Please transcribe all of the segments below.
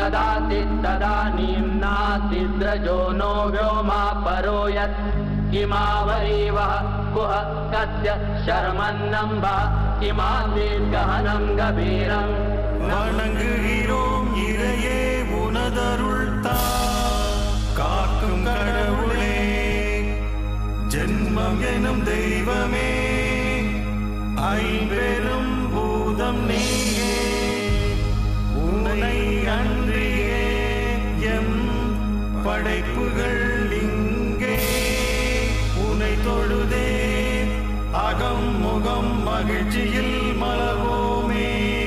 तदासीत् तदानीं नासीद्रजो नो व्योमा परो यत् किमावरीवः कुह कस्य शर्मन्नम्ब किमासीत् गहनं गभीरम् வணங்குகிறோம் இறையே உனதருள் தா காக்கும் கடவுளே ஜென்மம் எனும் தெய்வமே ஐம்பெரும் பூதம் நீயே உன்னை அன்றியே எம் படைப்புகள் இங்கே உன்னை தொழுதே அகம் முகம் மகிழ்ச்சியில் மலர்வோமே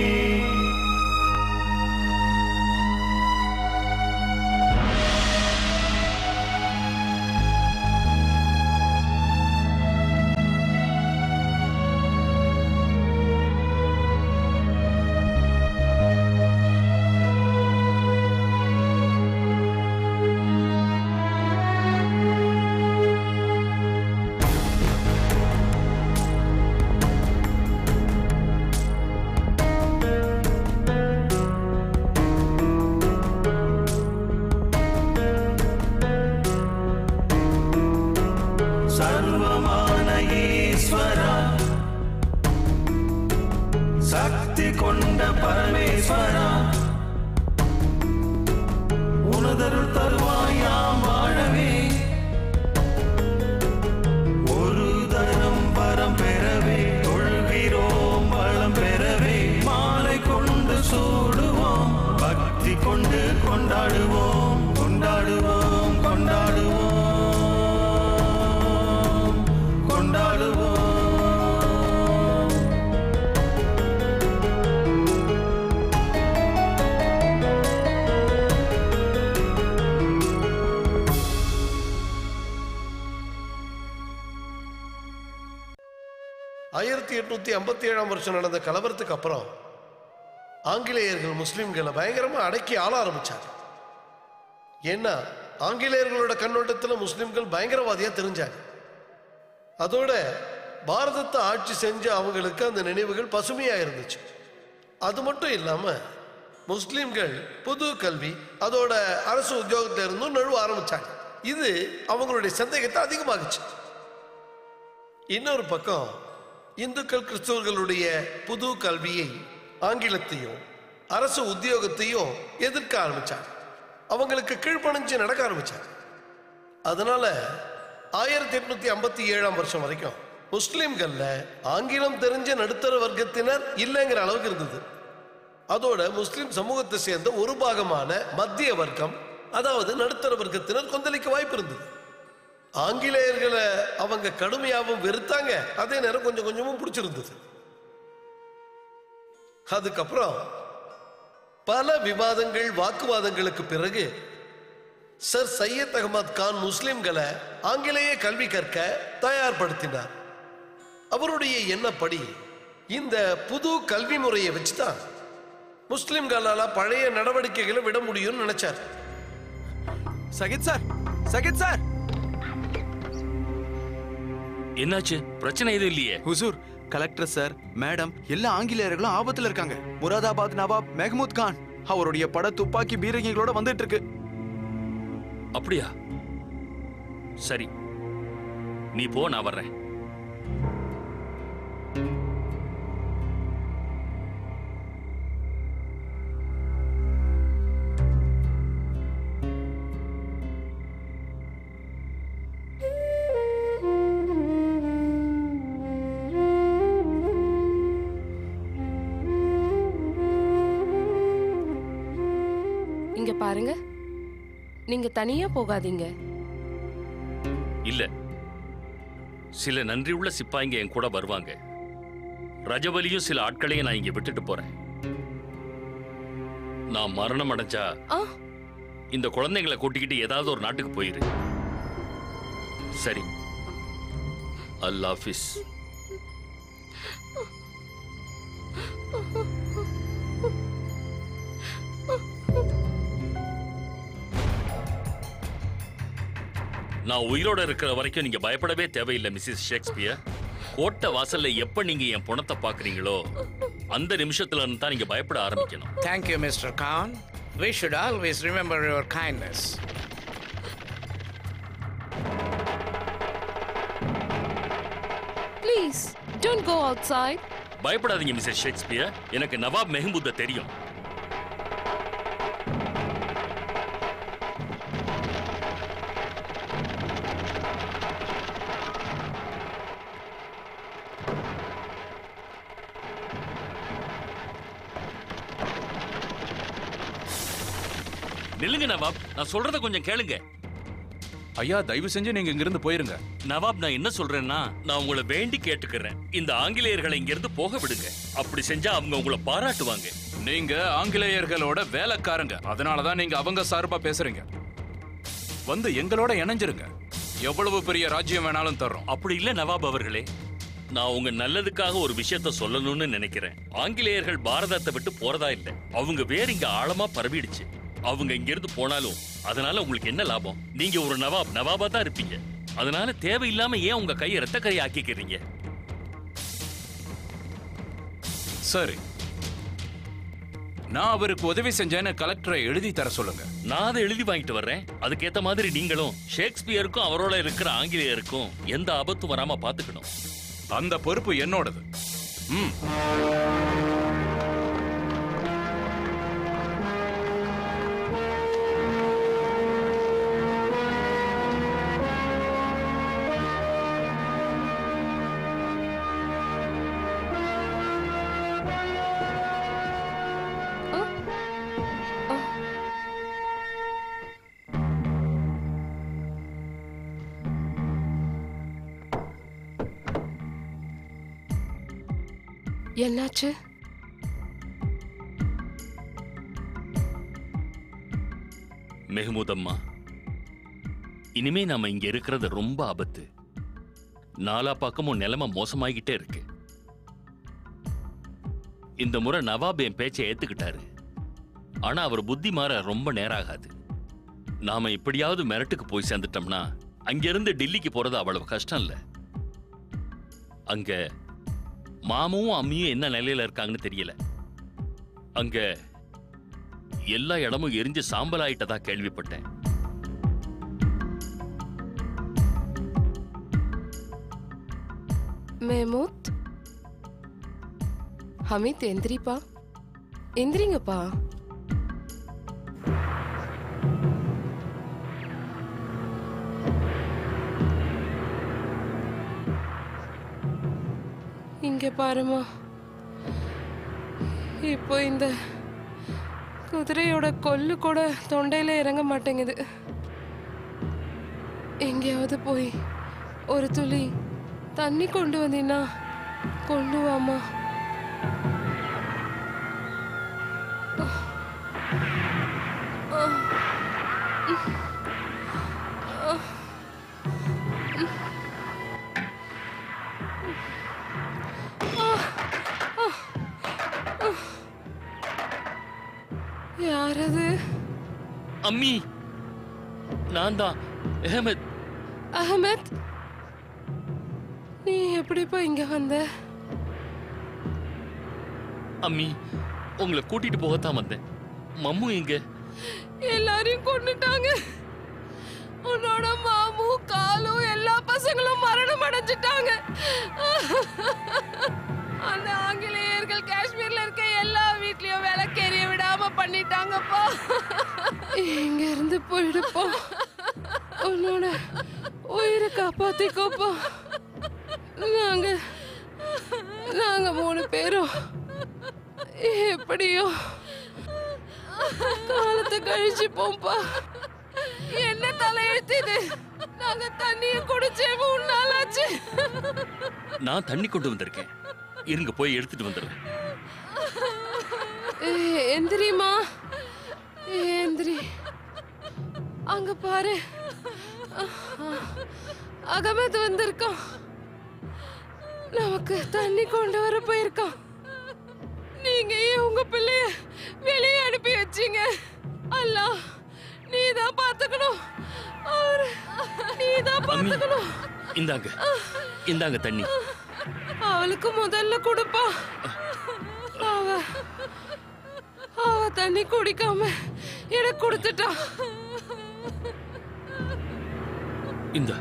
சர்வமான ஈஸ்வரா சக்தி கொண்ட பரமேஸ்வரா உனதருள் தருவாயாம் வாழவே ஒரு தரம் வரம் பெறவே தொழுகிறோம் வளம் பெறவே மாலை கொண்டு சூடுவோம் பக்தி கொண்டு கொண்டாடுவோம் கொண்டாடுவோம் கொண்டாடுவோம் கொண்டாடுவோம் ஆயிரத்தி எட்நூத்தி ஐம்பத்தி ஏழாம் வருஷம் நடந்த கலவரத்துக்கு அப்புறம் ஆங்கிலேயர்கள் முஸ்லிம்களை பயங்கரமா அடக்கி ஆள ஆரம்பிச்சாங்க ஏன்னா ஆங்கிலேயர்களோட கண்ணோட்டத்துல முஸ்லிம்கள் பயங்கரவாதியா தெரிஞ்சாங்க அதோட பாரதத்தை ஆட்சி செஞ்ச அவங்களுக்கு அந்த நினைவுகள் பசுமையா இருந்துச்சு அது மட்டும் இல்லாம முஸ்லிம்கள் புது கல்வி அதோட அரசு உத்தியோகத்துல இருந்தும் நழுவ ஆரம்பிச்சாங்க இது அவங்களுடைய சந்தேகத்தை அதிகமாகுச்சு இன்னொரு பக்கம் இந்துக்கள் கிறிஸ்தவர்களுடைய புது கல்வியை ஆங்கிலத்தையும் அரசு உத்தியோகத்தையும் எதிர்க்க ஆரம்பிச்சாங்க அவங்களுக்கு கீழ்ப்பணிஞ்சு நடக்க ஆரம்பிச்சாங்க அதனால ஆயிரத்தி எட்நூத்தி ஐம்பத்தி ஏழாம் வருஷம் வரைக்கும் முஸ்லிம்கள்ல ஆங்கிலம் தெரிஞ்ச நடுத்தர வர்க்கத்தினர் இல்லைங்கிற அளவுக்கு இருந்தது அதோட முஸ்லிம் சமூகத்தை சேர்ந்த ஒரு பாகமான மத்திய வர்க்கம் அதாவது நடுத்தர வர்க்கத்தினர் கொந்தளிக்க வாய்ப்பு இருந்தது ஆங்கிலேயர்களை அவங்க கடுமையாகவும் வெறுத்தாங்க அதே நேரம் கொஞ்சம் கொஞ்சமும் பிடிச்சிருந்தது அதுக்கப்புறம் பல விவாதங்கள் வாக்குவாதங்களுக்கு பிறகு சர் சையத் அகமது கான் முஸ்லிம்களை ஆங்கிலேய கல்வி கற்க தயார்படுத்தினார் அவருடைய எண்ணப்படி இந்த புது கல்வி முறையை வச்சுதான் முஸ்லிம்களால பழைய நடவடிக்கைகளை விட முடியும்னு நினைச்சார் சகித் சார் சகித் சார் என்னாச்சு பிரச்சனை எதுவும் இல்லையே ஹுசூர் கலெக்டர் சார் மேடம் எல்லா ஆங்கிலேயர்களும் ஆபத்துல இருக்காங்க முராதாபாத் நவாப் மெஹமூத் கான் அவருடைய பட துப்பாக்கி பீரங்கிகளோட வந்துட்டு இருக்கு அப்படியா சரி நீ போ நான் வர்றேன் இங்க பாருங்க நீங்க தனியா போகாதீங்க இல்ல சில நன்றியுள்ள சிப்பாய்ங்க என் கூட வருவாங்க ரஜவலியும் சில ஆட்களையும் நான் இங்க விட்டுட்டு போறேன் நான் மரணம் அடைஞ்சா ஆ இந்த குழந்தைங்களை கூட்டிக்கிட்டு ஏதாவது ஒரு நாட்டுக்கு போயிரு சரி அல் ஆஃபீஸ் நான் உயிரோட இருக்கிற வரைக்கும் நீங்க பயப்படவே தேவையில்லை மிஸ்ஸஸ் ஷேக்ஸ்பியர் கோட்டை வாசல்ல எப்ப நீங்க என் பணத்தை பாக்குறீங்களோ அந்த நிமிஷத்துல இருந்து தான் நீங்க பயப்பட ஆரம்பிக்கணும் thank you mister Khan We should always remember your kindness. Please don't go outside பயப்படாதீங்க மிஸ்டர் ஷேக்ஸ்பியர் எனக்கு நவாப் மெஹமூத்த தெரியும் நில்லுங்க நவாப் நான் சொல்றத கொஞ்சம் கேளுங்க ஐயா தயவு செஞ்சு நீங்க இங்கிருந்து போயிருங்க நவாப் நான் என்ன சொல்றேன்னா நான் உங்களை வேண்டி கேட்டுக்கிறேன் இந்த ஆங்கிலேயர்களை இங்கிருந்து போக விடுங்க அப்படி செஞ்சா அவங்க உங்களை பாராட்டுவாங்க நீங்க ஆங்கிலேயர்களோட வேலைக்காரங்க அதனாலதான் நீங்க அவங்க சார்பா பேசுறீங்க வந்து எங்களோட இணைஞ்சிருங்க எவ்வளவு பெரிய ராஜ்யம் வேணாலும் தர்றோம் அப்படி இல்ல நவாப் அவர்களே நான் உங்க நல்லதுக்காக ஒரு விஷயத்த சொல்லணும்னு நினைக்கிறேன் ஆங்கிலேயர்கள் பாரதத்தை விட்டு போறதா இல்ல அவங்க வேற இங்க ஆழமா பரவிடுச்சு அவங்க இங்க இருந்து போனாலும் அதனால உங்களுக்கு என்ன லாபம் நீங்க ஒரு நவாப் நவாபா தான் இருப்பீங்க அதனால தேவையில்லாம ஏன் உங்க கையை ரத்தக்கரை ஆக்கிக்கிறீங்க சரி நான் அவருக்கு உதவி செஞ்சேன்னு கலெக்டரை எழுதி தர சொல்லுங்க நான் அதை எழுதி வாங்கிட்டு வர்றேன் அதுக்கேத்த மாதிரி நீங்களும் ஷேக்ஸ்பியருக்கும் அவரோட இருக்கிற ஆங்கிலேயருக்கும் எந்த ஆபத்தும் வராம பாத்துக்கணும் அந்த பொறுப்பு என்னோடது ம் என்னாச்சு மெஹமூத் அம்மா இனிமே நாம இங்க இருக்கிறது ரொம்ப ஆபத்து நாலா பக்கமும் நிலைமை மோசமாகிட்டே இருக்கு இந்த முறை நவாப் என் பேச்சை ஏத்துக்கிட்டாரு ஆனா அவர் புத்தி மாற ரொம்ப நேரம் ஆகாது நாம இப்படியாவது மிரட்டுக்கு போய் சேர்ந்துட்டோம்னா அங்கிருந்து டெல்லிக்கு போறது அவ்வளவு கஷ்டம் இல்ல அங்க மாமும் அம்மியும் என்ன நிலையில இருக்காங்கன்னு தெரியல அங்க எல்லா இடமும் எரிஞ்சு சாம்பல் ஆயிட்டதா கேள்விப்பட்டேன் மெஹமூத் ஹமீத் எந்திரிப்பா எந்திரிங்கப்பா இங்க பாருமா இப்போ இந்த குதிரையோட கொல்லு கூட தொண்டையில இறங்க மாட்டேங்குது எங்கேயாவது போய் ஒரு துளி தண்ணி கொண்டு வந்தீன்னா கொண்டு வாமா யார் அது அம்மி நான் தான் அஹமத் அகமத் நீ எப்படிப்பா இங்க வந்த அம்மி உங்களை கூட்டிட்டு போகத்தான் வந்தேன் மம்மு எங்க எல்லாரையும் கொன்னுட்டாங்க உன்னோட மாமும் காலும் எல்லா பசங்களும் மரணம் அடைஞ்சிட்டாங்க அந்த ஆங்கிலேயர்கள் காஷ்மீர்ல இருக்க எல்லா வீட்லயும் விளக்கேறிய விடாம பண்ணிட்டாங்கப்பா இங்க இருந்து போயிடுப்போ உன்னோட உயிரை காப்பாத்திக்கோப்பா நாங்க நாங்க மூணு பேரும் எப்படியோ காலத்தை கழிச்சு போம்பா என்ன தலையெழுத்து இது நாங்க தண்ணிய குடிச்சே மூணு நாள் ஆச்சு நான் தண்ணி கொண்டு வந்திருக்கேன் இருங்க போய் எடுத்துட்டு வந்துடுறேன் ஏய், எந்திரிம்மா எந்திரி அங்க பாரு அகமது வந்திருக்கான் நமக்கு தண்ணி கொண்டு வர போயிருக்கான் நீங்க ஏன் உங்க பிள்ளைய வெளியே அனுப்பி வச்சீங்க அல்லா நீ தான் பாத்துக்கணும் அவரு நீ தான் அம்மி பாத்துக்கணும் இந்தாங்க இந்தாங்க தண்ணி அவளுக்கு முதல்ல கொடுப்பா அவ அவ தண்ணி குடிக்காம எனக்கு கொடுத்துட்டான் இந்த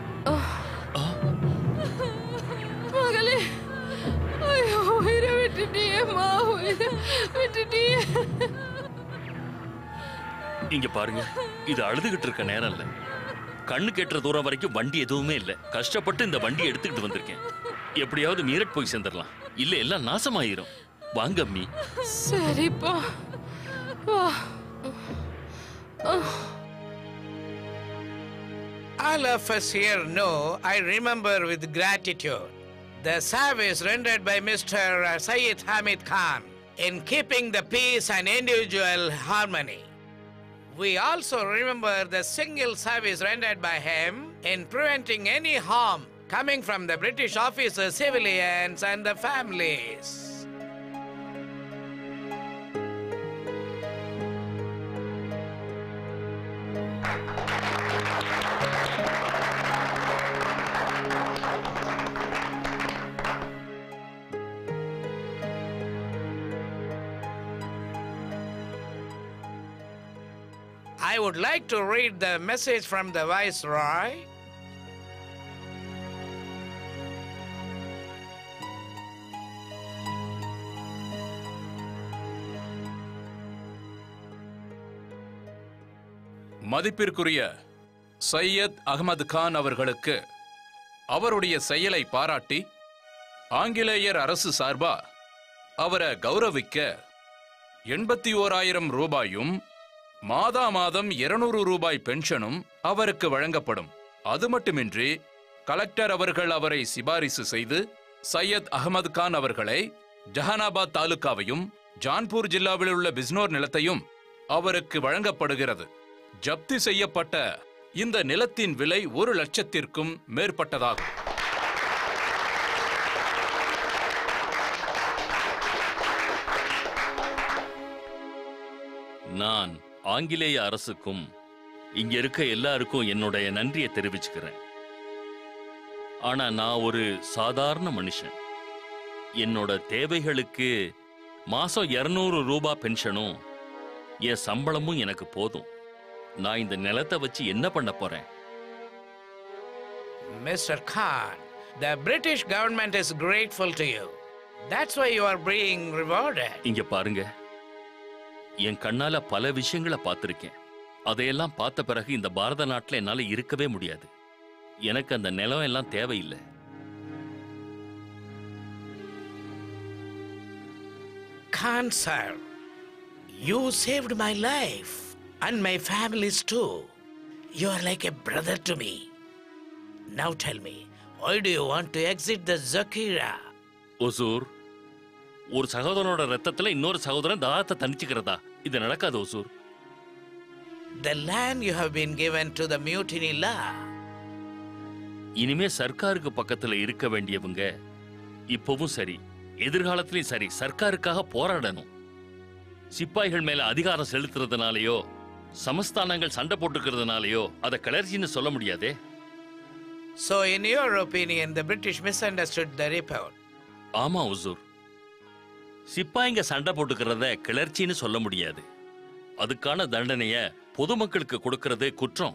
மகளே ஐயோ உயிரை விட்டுட்டியேம்மா உயிரை விட்டுட்டியே இங்க பாருங்க இது அழுதுகிட்டு இருக்க நேரம் இல்ல கண்ணு கெட்டுற தூரம் வரைக்கும் வண்டி எதுவுமே இல்ல கஷ்டப்பட்டு இந்த வண்டி எடுத்துக்கிட்டு வந்திருக்கேன் எப்படியாவது மீரட் போய் சேர்ந்துடலாம் இல்ல எல்லாம் நாசமாயிரும் வாங்க அம்மி சரிப்பா வா All of us here know I remember with gratitude the service rendered by Mr. Sayyid Hamid Khan in keeping the peace and individual harmony. We also remember the single service rendered by him in preventing any harm coming from the British officers, civilians, and the families. I would like to read the message from the Viceroy. மதிப்பிற்குரிய சையத் அகமது கான் அவர்களுக்கு அவருடைய செயலை பாராட்டி ஆங்கிலேயர் அரசு சார்பா அவரை கௌரவிக்க எண்பத்தி ஓராயிரம் ரூபாயும் மாதா மாதம் இருநூறு ரூபாய் பென்ஷனும் அவருக்கு வழங்கப்படும் அது மட்டுமின்றி கலெக்டர் அவர்கள் அவரை சிபாரிசு செய்து சையத் அகமது கான் அவர்களை ஜஹானாபாத் தாலுகாவையும் ஜான்பூர் ஜில்லாவில் உள்ள பிஸ்னோர் நிலத்தையும் அவருக்கு வழங்கப்படுகிறது ஜப்தி செய்யப்பட்ட இந்த நிலத்தின் விலை ஒரு லட்சத்திற்கும் மேற்பட்டதாகும் நான் ஆங்கிலேய அரசுக்கும் இங்க இருக்க எல்லாருக்கும் என்னுடைய நன்றியை தெரிவிச்சுக்கிறேன் ஆனா நான் ஒரு சாதாரண மனுஷன் என்னோட தேவைகளுக்கு மாசம் இருநூறு ரூபாய் பென்ஷனும் என் சம்பளமும் எனக்கு போதும் நான் இந்த நிலத்தை வச்சு என்ன பண்ண போறேன் Mr. Khan, the British government is grateful to you. That's why you are being rewarded. இங்க பாருங்க என் கண்ணால பல விஷயங்களை பார்த்திருக்கேன் அதையெல்லாம் பார்த்த பிறகு இந்த பாரத நாட்டுல என்னால இருக்கவே முடியாது எனக்கு அந்த நிலம் எல்லாம் தேவையில்லை Khan, sir, you saved my life and my family's too. You are like a brother to me. Now tell me, why do you want to exit the Zakira? Hosur ஒரு சகோதரனோட ரத்தத்துல இன்னொரு சகோதரன் தாகத்தை தணிச்சுக்கிறதா இது நடக்காது Hosur The land you have been given to the mutiny law. இனிமே சர்க்காருக்கு பக்கத்துல இருக்க வேண்டியவங்க இப்பவும் சரி எதிர்காலத்திலயும் சரி சர்க்காருக்காக போராடணும் சிப்பாய்கள் மேல அதிகாரம் செலுத்துறதுனாலயோ சமஸ்தானங்கள் சண்டை போட்டுக்கிறதுனாலயோ அதை கிளர்ச்சின்னு சொல்ல முடியாதே So, in your opinion, the British misunderstood the report. ஆமா உசூர் சிப்பாய்ங்க சண்டை போட்டுக்கிறத கிளர்ச்சின்னு சொல்ல முடியாது அதுக்கான தண்டனைய பொதுமக்களுக்கு கொடுக்கறது குற்றம்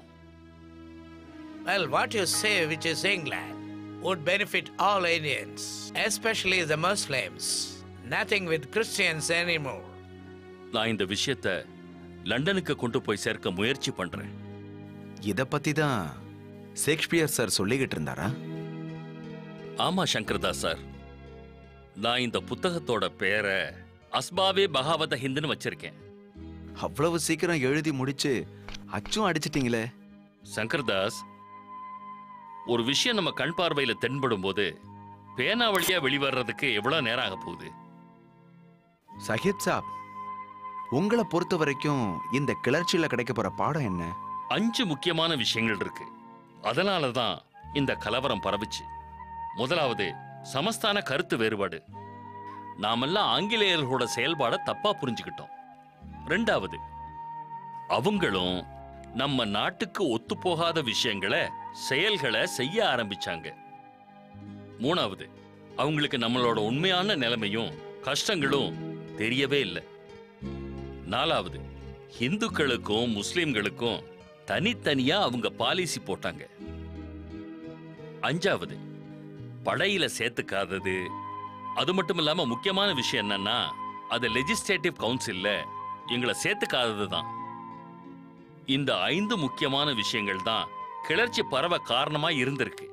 Well, what you say, which is England, would benefit all Indians, especially the Muslims. Nothing with Christians anymore. நான் இந்த விஷயத்த லண்டனுக்கு கொண்டு போய் சேர்க்க முயற்சி பண்றேன் இத பத்தி தான் ஷேக்ஸ்பியர் சார் சொல்லிக்கிட்டு இருந்தாரா ஆமா சங்கர்தாஸ் சார் நான் இந்த புத்தகத்தோட பேரை அஸ்பாவே பகாவத ஹிந்துன்னு வச்சிருக்கேன் அவ்வளவு சீக்கிரம் எழுதி முடிச்சு அச்சும் அடிச்சிட்டீங்களே சங்கர்தாஸ் ஒரு விஷயம் நம்ம கண் பார்வையில தென்படும் போது பேனா வழியா வெளிவர்றதுக்கு எவ்வளவு நேரம் ஆக போகுது சஹித் சாப் உங்களை பொறுத்த வரைக்கும் இந்த கிளர்ச்சியில கிடைக்க போற பாடம் என்ன அஞ்சு முக்கியமான விஷயங்கள் இருக்கு அதனால தான் இந்த கலவரம் பரவுச்சு முதலாவது சமஸ்தான கருத்து வேறுபாடு நாமெல்லாம் ஆங்கிலேயர்களோட செயல்பாட தப்பா புரிஞ்சுக்கிட்டோம் ரெண்டாவது அவங்களும் நம்ம நாட்டுக்கு ஒத்துப்போகாத விஷயங்களை செயல்களை செய்ய ஆரம்பிச்சாங்க மூணாவது அவங்களுக்கு நம்மளோட உண்மையான நிலைமையும் கஷ்டங்களும் தெரியவே இல்லை நாலாவது இந்துக்களுக்கும் முஸ்லிம்களுக்கும் தனித்தனியா அவங்க பாலிசி போட்டாங்க அஞ்சாவது படையில சேர்த்துக்காதது அது மட்டும் இல்லாம முக்கியமான விஷயம் என்னன்னா அது லெஜிஸ்லேட்டிவ் கவுன்சில்ல எங்களை சேர்த்துக்காதது தான் இந்த ஐந்து முக்கியமான விஷயங்கள் தான் கிளர்ச்சி பரவ காரணமா இருந்திருக்கு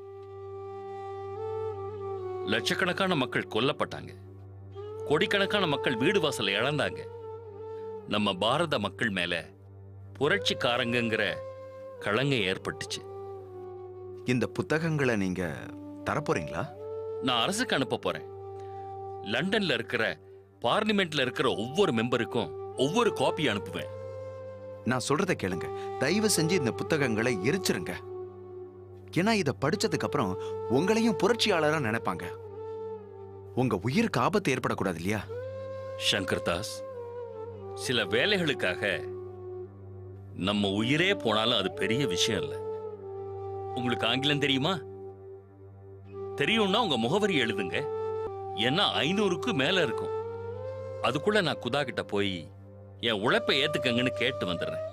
லட்சக்கணக்கான மக்கள் கொல்லப்பட்டாங்க கோடிக்கணக்கான மக்கள் வீடு வாசலை இழந்தாங்க நம்ம பாரத மக்கள் மேல புரட்சிக்காரங்கங்கிற களங்க ஏற்பட்டுச்சு இந்த புத்தகங்களை நீங்க தரப்போறீங்களா நான் அரசுக்கு அனுப்ப போறேன் லண்டன்ல இருக்கிற பார்லிமெண்ட்ல இருக்கிற ஒவ்வொரு மெம்பருக்கும் ஒவ்வொரு காப்பி அனுப்புவேன் நான் சொல்றதை கேளுங்க தயவு செஞ்சு இந்த புத்தகங்களை எரிச்சிருங்க ஏன்னா இத படிச்சதுக்கு அப்புறம் உங்களையும் புரட்சியாளரா நினைப்பாங்க உங்க உயிருக்கு ஆபத்து ஏற்படக்கூடாது இல்லையா சங்கர் தாஸ் சில வேலைகளுக்காக நம்ம உயிரே போனாலும் அது பெரிய விஷயம் இல்ல உங்களுக்கு ஆங்கிலம் தெரியுமா தெரியும்னா உங்க முகவரி எழுதுங்க ஏன்னா ஐநூறுக்கு மேல இருக்கும் அதுக்குள்ள நான் குதா கிட்ட போய் என் உழைப்பை ஏத்துக்கங்கன்னு கேட்டு வந்துடுறேன்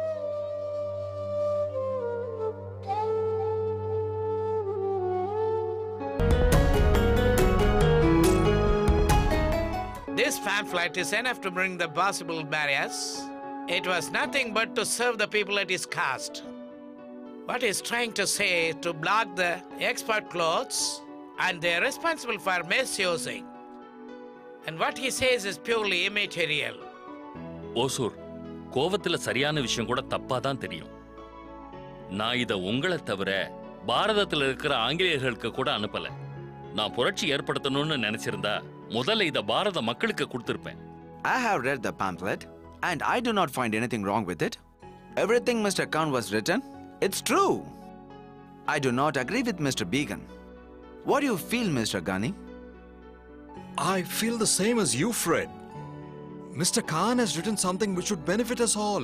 This pamphlet is enough to bring the possible barriers. It was nothing but to serve the people at his caste. What he's trying to say is to block the export clothes and they're responsible for misusing. And what he says is purely immaterial. Hosur கோவத்துல சரியான விஷயம் கூட தப்பா தான் தெரியும் நான் இத உங்களை தவிர பாரதத்துல இருக்கிற ஆங்கிலேயர்களுக்கு கூட அனுப்பல நான் புரட்சி ஏற்படுத்தணும்னு நினைச்சிருந்தா முதல்ல இத பாரத மக்களுக்கு கொடுத்திருப்பேன் I have read the pamphlet and I do not find anything wrong with it. Everything Mr. Khan was written, it's true. I do not agree with Mr. Began. What do you feel, Mr. Ghani? I feel the same as you, Fred. Mr. Khan has written something which would benefit us all.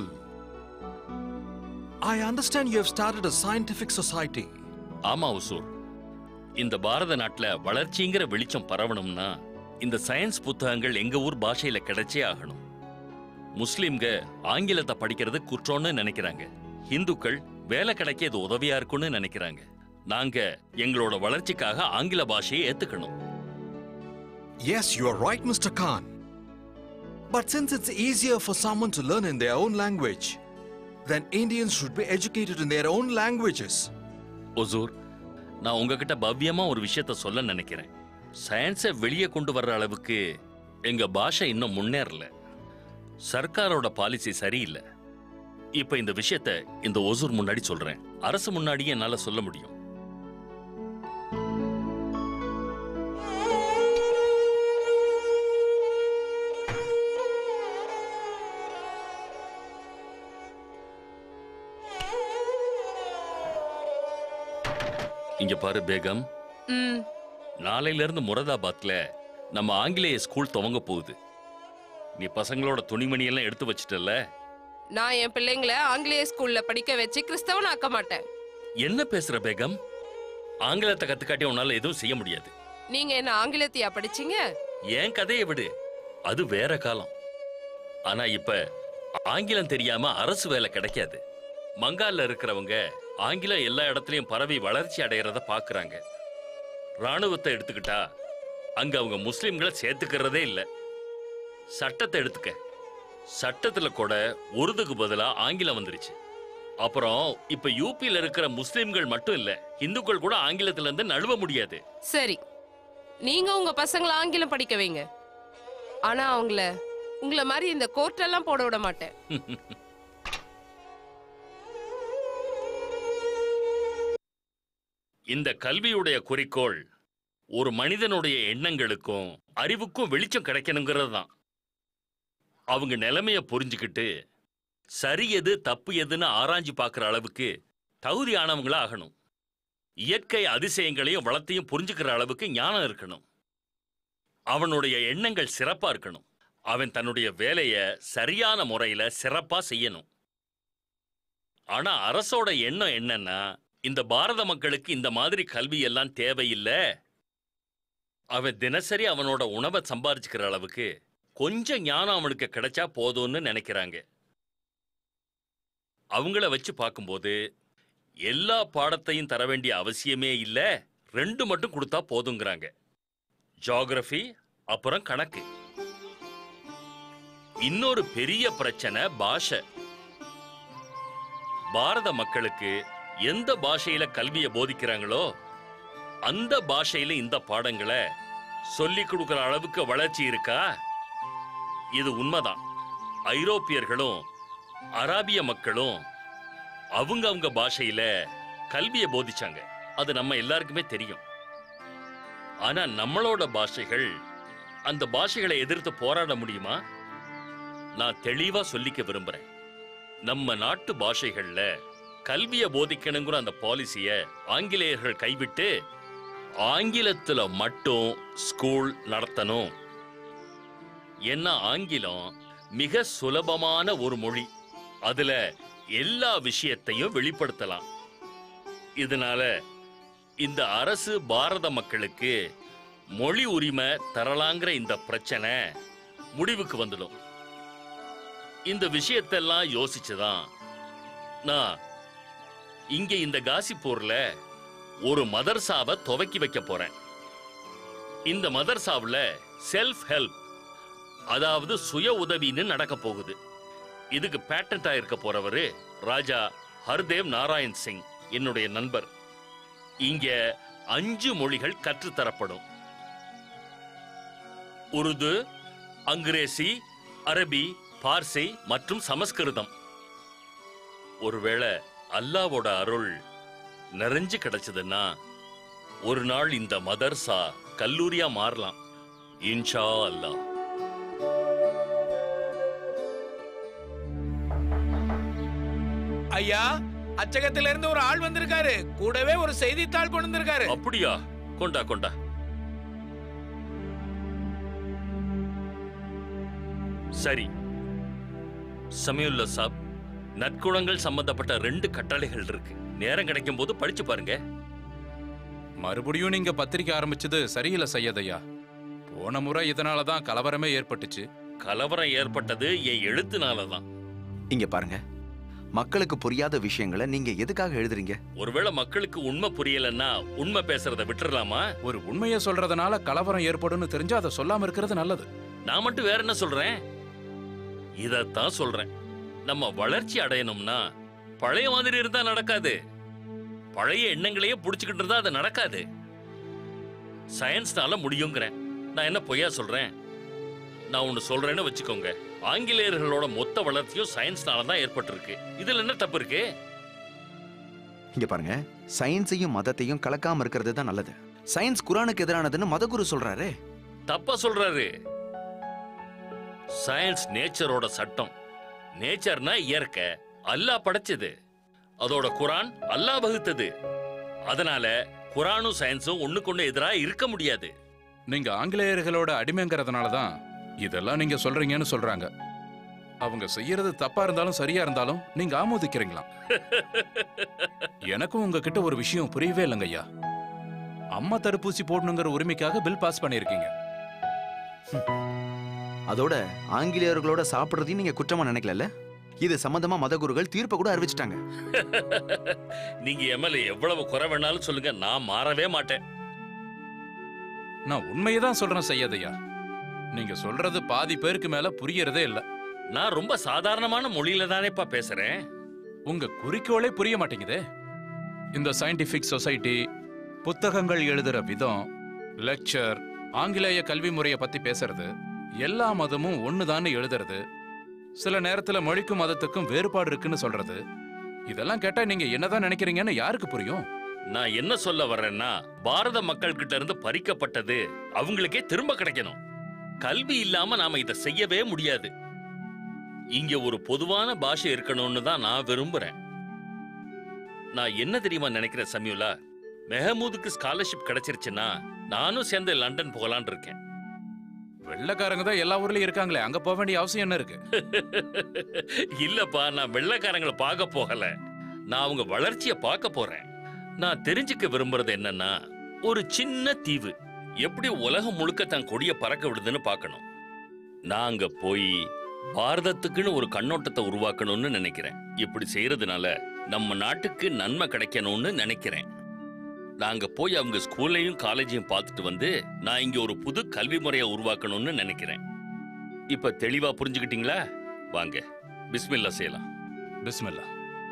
I understand you have started a scientific society. ஆமா ஒசூர் இந்த பாரத நாட்டுல வளர்ச்சிங்கிற வெளிச்சம் பரவணும்னா இந்த science புத்தகங்கள் எங்க ஊர் பாஷையில கிடைச்சே ஆகணும் முஸ்லிம்க ஆங்கிலத்தை படிக்கிறது குற்றம்னு நினைக்கிறாங்க இந்துக்கள் வேலை கிடைக்க இது உதவியா இருக்கும்னு நினைக்கிறாங்க நாங்க எங்களோட வளர்ச்சிக்காக ஆங்கில பாஷையை ஏத்துக்கணும் Yes, you are right, Mr. Khan. But since it's easier for someone to learn in their own language, then Indians should be educated in their own languages. Hosur நான் உங்ககிட்ட பவ்யமா ஒரு விஷயத்த சொல்ல நினைக்கிறேன் சயின்ஸை வெளியே கொண்டு வர்ற அளவுக்கு எங்க பாஷை இன்னும் முன்னேறல சர்க்காரோட பாலிசி சரியில்லை இப்ப இந்த விஷயத்த இந்த ஒசூர் முன்னாடி சொல்றேன் அரசு முன்னாடியே என்னால சொல்ல முடியும் இங்க பாரு பேகம் ம் நாளையில இருந்து முரதாபாத்ல நம்ம ஆங்கிலேய ஸ்கூல் துவங்க போகுது நீ பசங்களோட துணிமணி எல்லாம் எடுத்து வச்சிட்டல்ல நான் என் பிள்ளைங்களை ஆங்கிலேய ஸ்கூல்ல படிக்க வச்சு கிறிஸ்தவன் ஆக்க மாட்டேன் என்ன பேசுற பேகம் ஆங்கிலத்தை கத்துக்காட்டி உன்னால எதுவும் செய்ய முடியாது நீங்க என்ன ஆங்கிலத்தையா படிச்சீங்க ஏன் கதையை விடு அது வேற காலம் ஆனா இப்ப ஆங்கிலம் தெரியாம அரசு வேலை கிடைக்காது மங்கால்ல இருக்கிறவங்க ஆங்கிலம் எல்லா இடத்துலயும் பரவி வளர்ச்சி அடையறத பாக்குறாங்க ராணுவத்தை எடுத்துக்கிட்டா அங்க அவங்க முஸ்லிம்களை சேர்த்துக்கிறதே இல்ல சட்டத்தை எடுத்துக்க சட்டத்துல கூட உருதுக்கு பதிலா ஆங்கிலம் வந்துருச்சு அப்புறம் இப்ப யூபியில இருக்கிற முஸ்லிம்கள் மட்டும் இல்ல இந்துக்கள் கூட ஆங்கிலத்துல இருந்து நழுவ முடியாது சரி நீங்க உங்க பசங்களை ஆங்கிலம் படிக்க வைங்க ஆனா அவங்கள உங்களை மாதிரி இந்த கோர்ட்டெல்லாம் போட விட மாட்டேன் இந்த கல்வியுடைய குறிக்கோள் ஒரு மனிதனுடைய எண்ணங்களுக்கும் அறிவுக்கும் வெளிச்சம் கிடைக்கணுங்கிறது தான் அவங்க நிலைமைய புரிஞ்சுக்கிட்டு சரி எது தப்பு எதுன்னு ஆராய்ஞ்சு பார்க்குற அளவுக்கு தகுதியானவங்களா ஆகணும் இயற்கை அதிசயங்களையும் வளத்தையும் புரிஞ்சுக்கிற அளவுக்கு ஞானம் இருக்கணும் அவனுடைய எண்ணங்கள் சிறப்பா இருக்கணும் அவன் தன்னுடைய வேலைய சரியான முறையில சிறப்பா செய்யணும் ஆனா அரசோட எண்ணம் என்னன்னா இந்த பாரத மக்களுக்கு இந்த மாதிரி கல்வி எல்லாம் தேவையில்லை அவன் தினசரி அவனோட உணவை சம்பாரிச்சுக்கிற அளவுக்கு கொஞ்சம் ஞானம் அவனுக்கு கிடைச்சா போதும்னு நினைக்கிறாங்க அவங்கள வச்சு பார்க்கும்போது எல்லா பாடத்தையும் தர வேண்டிய அவசியமே இல்ல ரெண்டு மட்டும் கொடுத்தா போதுங்கிறாங்க ஜியாகிரபி அப்புறம் கணக்கு இன்னொரு பெரிய பிரச்சனை பாஷை பாரத மக்களுக்கு எந்த பாஷையில கல்வியை போதிக்கிறாங்களோ அந்த பாஷையில இந்த பாடங்களை சொல்லிக் கொடுக்கிற அளவுக்கு வளர்ச்சி இருக்கா இது உண்மைதான் ஐரோப்பியர்களும் அராபிய மக்களும் அவங்க அவங்க பாஷையில கல்வியை போதிச்சாங்க அது நம்ம எல்லாருக்குமே தெரியும் ஆனா நம்மளோட பாஷைகள் அந்த பாஷைகளை எதிர்த்து போராட முடியுமா நான் தெளிவா சொல்லிக்க விரும்புறேன் நம்ம நாட்டு பாஷைகள்ல கல்வியை போதிக்கணுங்கிற அந்த பாலிசிய ஆங்கிலேயர்கள் கைவிட்டு ஆங்கிலத்துல மட்டும் ஸ்கூல் நடத்தணும் என்ன ஆங்கிலம் மிக சுலபமான ஒரு மொழி அதுல எல்லா விஷயத்தையும் வெளிப்படுத்தலாம் இதனால இந்த அரசு பாரத மக்களுக்கு மொழி உரிமை தரலாங்கிற இந்த பிரச்சனை முடிவுக்கு வந்துடும் இந்த விஷயத்தெல்லாம் யோசிச்சுதான் நான் இங்க இந்த காசிப்பூர்ல ஒரு மதர்சாவை துவக்கி வைக்க போறேன் இந்த மதர்சாவுல செல்ஃப் ஹெல்ப் அதாவது சுய உதவின்னு நடக்க போகுது இதுக்கு பேட்டன்ட் ஆயிருக்க போறவரு ராஜா ஹர்தேவ் நாராயண் சிங் என்னுடைய நண்பர் இங்க அஞ்சு மொழிகள் கற்றுத்தரப்படும் உருது அங்கிரேசி அரபி பார்சி மற்றும் சமஸ்கிருதம் ஒருவேளை அல்லாவோட அருள் நிறைஞ்சு கிடைச்சதுன்னா ஒரு நாள் இந்த மதர்சா கல்லூரியா மாறலாம் இன்ஷா அல்லாஹ் ஐயா அச்சகத்துல இருந்து ஒரு ஆள் வந்திருக்காரு கூடவே ஒரு செய்தித்தாள் கொண்டு வந்திருக்காரு அப்படியா கொண்டா கொண்டா சரி சமயுல்லா சாப் நற்குணங்கள் சம்பந்தப்பட்ட ரெண்டு கட்டளைகள் இருக்கு நேரம் கிடைக்கும் போது படிச்சு பாருங்க மறுபடியும் நீங்க பத்திரிக்கை ஆரம்பிச்சது சரியில்லை சையதையா போன முறை இதனால தான் கலவரமே ஏற்பட்டுச்சு கலவரம் ஏற்பட்டது என் எழுத்துனால தான் இங்க பாருங்க மக்களுக்கு புரியாத விஷயங்களை நீங்க எதுக்காக எழுதுறீங்க ஒருவேளை மக்களுக்கு உண்மை புரியலன்னா உண்மை பேசுறத விட்டுறலாமா ஒரு உண்மையை சொல்றதுனால கலவரம் ஏற்படும்னு தெரிஞ்சா அதை சொல்லாம இருக்கிறது நல்லது நான் மட்டும் வேற என்ன சொல்றேன் இதத்தான் சொல்றேன் நம்ம வளர்ச்சி அடையணும்னா பழைய மாதிரி இருந்தா நடக்காது பழைய எண்ணங்களையே புடிச்சுக்கிட்டு இருந்தா அது நடக்காது சயின்ஸ்னால முடியுங்கிறேன் நான் என்ன பொய்யா சொல்றேன் நான் ஒன்னு சொல்றேன்னு வச்சுக்கோங்க ஆங்கிலேயர்களோட மொத்த வளர்ச்சியும் சயின்ஸ்னால தான் ஏற்பட்டிருக்கு இதுல என்ன தப்பு இருக்கு இங்க பாருங்க சயின்ஸையும் மதத்தையும் கலக்காம இருக்கிறது தான் நல்லது சயின்ஸ் குரானுக்கு எதிரானதுன்னு மதகுரு சொல்றாரு தப்பா சொல்றாரு சயின்ஸ் நேச்சரோட சட்டம் நேச்சர்னா இயற்கை அல்லாஹ் படைச்சது அதோட குரான் அல்லாஹ் வகுத்தது அதனால குரானும் சயின்ஸும் ஒண்ணுக்கொண்ணு எதிரா இருக்க முடியாது நீங்க ஆங்கிலேயர்களோட அடிமைங்கிறதுனால தான் இதெல்லாம் நீங்க சொல்றீங்கன்னு சொல்றாங்க அவங்க செய்யறது தப்பா இருந்தாலும் சரியா இருந்தாலும் நீங்க ஆமோதிக்கிறீங்களா எனக்கும் உங்ககிட்ட ஒரு விஷயம் புரியவே இல்லைங்க ஐயா அம்மா தடுப்பூசி போடணுங்கிற உரிமைக்காக பில் பாஸ் பண்ணிருக்கீங்க அதோட ஆங்கிலேயர்களோட சாப்பிடுறதையும் நீங்க குற்றமா நினைக்கல இது சம்பந்தமா மதகுருகள் தீர்ப்பை கூட அறிவிச்சிட்டாங்க நீங்க எம்எல்ஏ எவ்வளவு குறை வேணாலும் சொல்லுங்க நான் மாறவே மாட்டேன் நான் உண்மையை தான் சொல்றேன் செய்யதையா நீங்க சொல்றது பாதி பேருக்கு மேல புரியறதே இல்ல நான் ரொம்ப சாதாரணமான மொழியில தானேப்பா பேசுறேன் உங்க குறிக்கோளே புரிய மாட்டேங்குதே இந்த சயின்டிபிக் சொசைட்டி புத்தகங்கள் எழுதுற விதம் லெக்சர் ஆங்கிலேய கல்வி முறையை பத்தி பேசுறது எல்லா மதமும் ஒண்ணுதான்னு எழுதுறது சில நேரத்துல மொழிக்கும் மதத்துக்கும் வேறுபாடு இருக்குன்னு சொல்றது இதெல்லாம் கேட்டா நீங்க என்னதான் நினைக்கிறீங்கன்னு யாருக்கு புரியும் நான் என்ன சொல்ல வர்றேன்னா பாரத மக்கள் கிட்ட இருந்து பறிக்கப்பட்டது அவங்களுக்கே திரும்ப கிடைக்கணும் கல்வி இல்லாம நாம இதை செய்யவே முடியாது இங்க ஒரு பொதுவான பாஷை இருக்கணும்னு தான் நான் விரும்புறேன் நான் என்ன தெரியுமா நினைக்கிறேன் சம்யுலா மெஹமூதுக்கு ஸ்காலர்ஷிப் கிடைச்சிருச்சுன்னா நானும் சேர்ந்து லண்டன் போகலான்னு இருக்கேன் வெள்ளக்காரங்க தான் எல்லா ஊர்லயும் இருக்காங்களே அங்க போக வேண்டிய அவசியம் என்ன இருக்கு இல்லப்பா நான் வெள்ளைக்காரங்களை பார்க்க போகல நான் அவங்க வளர்ச்சியை பார்க்க போறேன் நான் தெரிஞ்சுக்க விரும்புறது என்னன்னா ஒரு சின்ன தீவு எப்படி உலகம் முழுக்க தன் கொடிய பறக்க விடுதுன்னு பார்க்கணும் நான் அங்க போய் பாரதத்துக்குன்னு ஒரு கண்ணோட்டத்தை உருவாக்கணும்னு நினைக்கிறேன் இப்படி செய்யறதுனால நம்ம நாட்டுக்கு நன்மை கிடைக்கணும்னு நினைக்கிறேன் நாங்க போய் அவங்க ஸ்கூல்லையும் காலேஜையும் பார்த்துட்டு வந்து நான் இங்க ஒரு புது கல்வி முறையை உருவாக்கணும்னு நினைக்கிறேன் இப்ப தெளிவா புரிஞ்சுக்கிட்டீங்களா வாங்க பிஸ்மில்லா செய்யலாம் பிஸ்மில்லா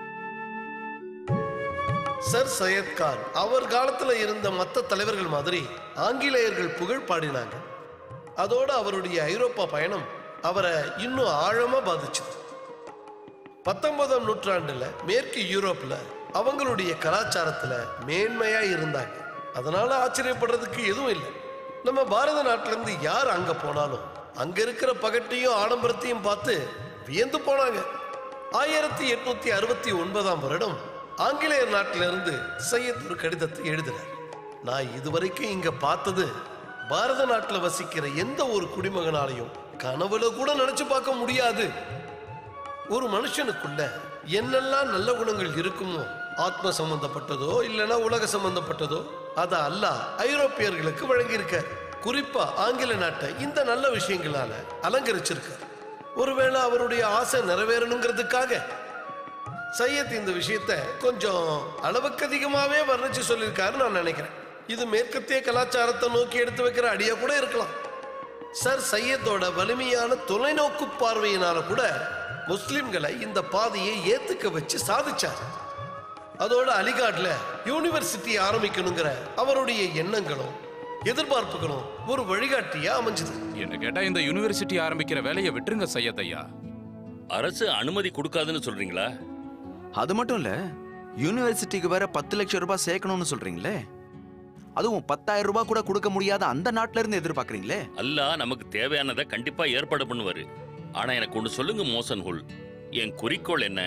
சர் சையத் கான் அவர் காலத்துல இருந்த மற்ற தலைவர்கள் மாதிரி ஆங்கிலேயர்கள் புகழ் பாடினாங்க அதோட அவருடைய ஐரோப்பா பயணம் அவரை இன்னும் ஆழமா பாதிச்சது பத்தொன்பதாம் நூற்றாண்டுல மேற்கு யூரோப்ல அவங்களுடைய கலாச்சாரத்துல மேன்மையா இருந்தாங்க அதனால ஆச்சரியப்படுறதுக்கு எதுவும் இல்லை நம்ம பாரத நாட்டுல இருந்து யார் அங்க போனாலும் அங்க இருக்கிற பகட்டையும் ஆடம்பரத்தையும் பார்த்து வியந்து போனாங்க ஆயிரத்தி எட்நூத்தி அறுபத்தி ஒன்பதாம் வருடம் ஆங்கிலேயர் நாட்டிலிருந்து சையத் ஒரு கடிதத்தை எழுதினார் நான் இதுவரைக்கும் இங்க பார்த்தது பாரத நாட்டுல வசிக்கிற எந்த ஒரு குடிமகனாலையும் கனவுல கூட நினைச்சு பார்க்க முடியாது ஒரு மனுஷனுக்குள்ள என்னெல்லாம் நல்ல குணங்கள் இருக்குமோ ஆத்ம சம்பந்தப்பட்டதோ இல்லைன்னா உலக சம்பந்தப்பட்டதோ அத அல்லாஹ் ஐரோப்பியர்களுக்கு வழங்கியிருக்கார் குறிப்பா ஆங்கில நாட்டை இந்த நல்ல விஷயங்களால அலங்கரிச்சிருக்கார் ஒருவேளை அவருடைய ஆசை நிறைவேறணுங்கிறதுக்காக சையத் இந்த விஷயத்தை கொஞ்சம் அளவுக்கு அதிகமாவே வர்ணிச்சு சொல்லியிருக்காரு நான் நினைக்கிறேன் இது மேற்கத்திய கலாச்சாரத்தை நோக்கி எடுத்து வைக்கிற அடியா கூட இருக்கலாம் சர் சையத்தோட வலிமையான தொலைநோக்கு பார்வையினால கூட முஸ்லிம்களை இந்த பாதையை ஏத்துக்க வச்சு சாதிச்சார் அதோட அலிகாட்ல யூனிவர்சிட்டி ஆரம்பிக்கணுங்கிற அவருடைய எண்ணங்களும் எதிர்பார்ப்புகளும் ஒரு வழிகாட்டியா அமைஞ்சது என்ன கேட்டா இந்த யூனிவர்சிட்டி ஆரம்பிக்கிற வேலையை விட்டுருங்க சையத் ஐயா அரசு அனுமதி கொடுக்காதுன்னு சொல்றீங்களா அது மட்டும் இல்ல யூனிவர்சிட்டிக்கு வேற பத்து லட்சம் ரூபாய் சேர்க்கணும்னு சொல்றீங்களே அதுவும் பத்தாயிரம் ரூபாய் கூட கொடுக்க முடியாத அந்த நாட்டுல இருந்து எதிர்பார்க்கறீங்களே அல்லாஹ் நமக்கு தேவையானதை கண்டிப்பா ஏற்பாடு பண்ணுவாரு ஆனா எனக்கு ஒண்ணு சொல்லுங்க மோசன் ஹுல் என் குறிக்கோள் என்ன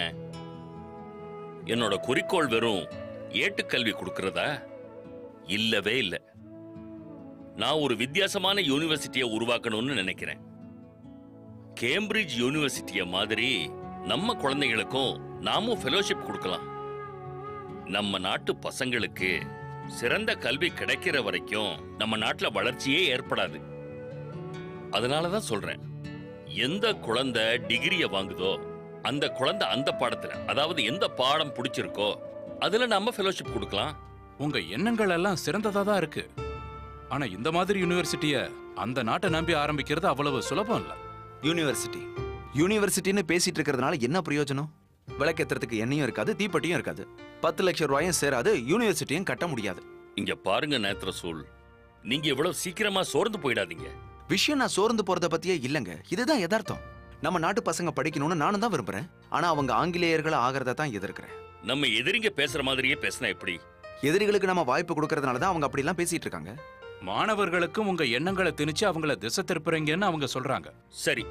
என்னோட குறிக்கோள் வெறும் ஏட்டுக்கல்வி கொடுக்கறதா இல்லவே இல்ல நான் ஒரு வித்தியாசமான யூனிவர்சிட்டியை உருவாக்கணும்னு நினைக்கிறேன் கேம்பிரிட்ஜ் யூனிவர்சிட்டிய மாதிரி நம்ம குழந்தைகளுக்கும் நாமும் ஃபெலோஷிப் கொடுக்கலாம் நம்ம நாட்டு பசங்களுக்கு சிறந்த கல்வி கிடைக்கிற வரைக்கும் நம்ம நாட்டுல வளர்ச்சியே ஏற்படாது அதனால தான் சொல்றேன் எந்த குழந்தை டிகிரிய வாங்குதோ அந்த குழந்தை அந்த பாடத்துல அதாவது எந்த பாடம் பிடிச்சிருக்கோ அதுல நம்ம ஃபெலோஷிப் கொடுக்கலாம் உங்க எண்ணங்கள் எல்லாம் சிறந்ததா தான் இருக்கு ஆனா இந்த மாதிரி யூனிவர்சிட்டிய அந்த நாட்டை நம்பி ஆரம்பிக்கிறது அவ்வளவு சுலபம் இல்ல யூனிவர்சிட்டி யூனிவர்சிட்டின்னு பேசிட்டு இருக்கிறதுனால என்ன பிரயோஜனம் விளக்கேத்துறதுக்கு எண்ணெயும் இருக்காது தீப்பெட்டியும் இருக்காது பத்து லட்சம் ரூபாயும் சேராது யூனிவர்சிட்டியும் கட்ட முடியாது இங்க பாருங்க நேத்ரசூல் நீங்க இவ்வளவு சீக்கிரமா சோர்ந்து போயிடாதீங்க விஷயம் நான் சோர்ந்து போறத பத்தியே இல்லைங்க இதுதான் யதார்த்தம் நம்ம நாட்டு பசங்க படிக்கணும்னு நானும் தான் விரும்புறேன் ஆனா அவங்க ஆங்கிலேயர்கள் ஆகிறத தான் எதிர்க்கிறேன் நம்ம எதிரிங்க பேசுற மாதிரியே பேசினா எப்படி எதிரிகளுக்கு நம்ம வாய்ப்பு கொடுக்கறதுனால தான் அவங்க அப்படிலாம் பேசிட்டு இருக்காங்க மாணவர்களுக்கும் உங்க எண்ணங்களை திணிச்சு அவங்கள திசை திருப்புறீங்கன்னு அவங்க சொல்றாங்க சரி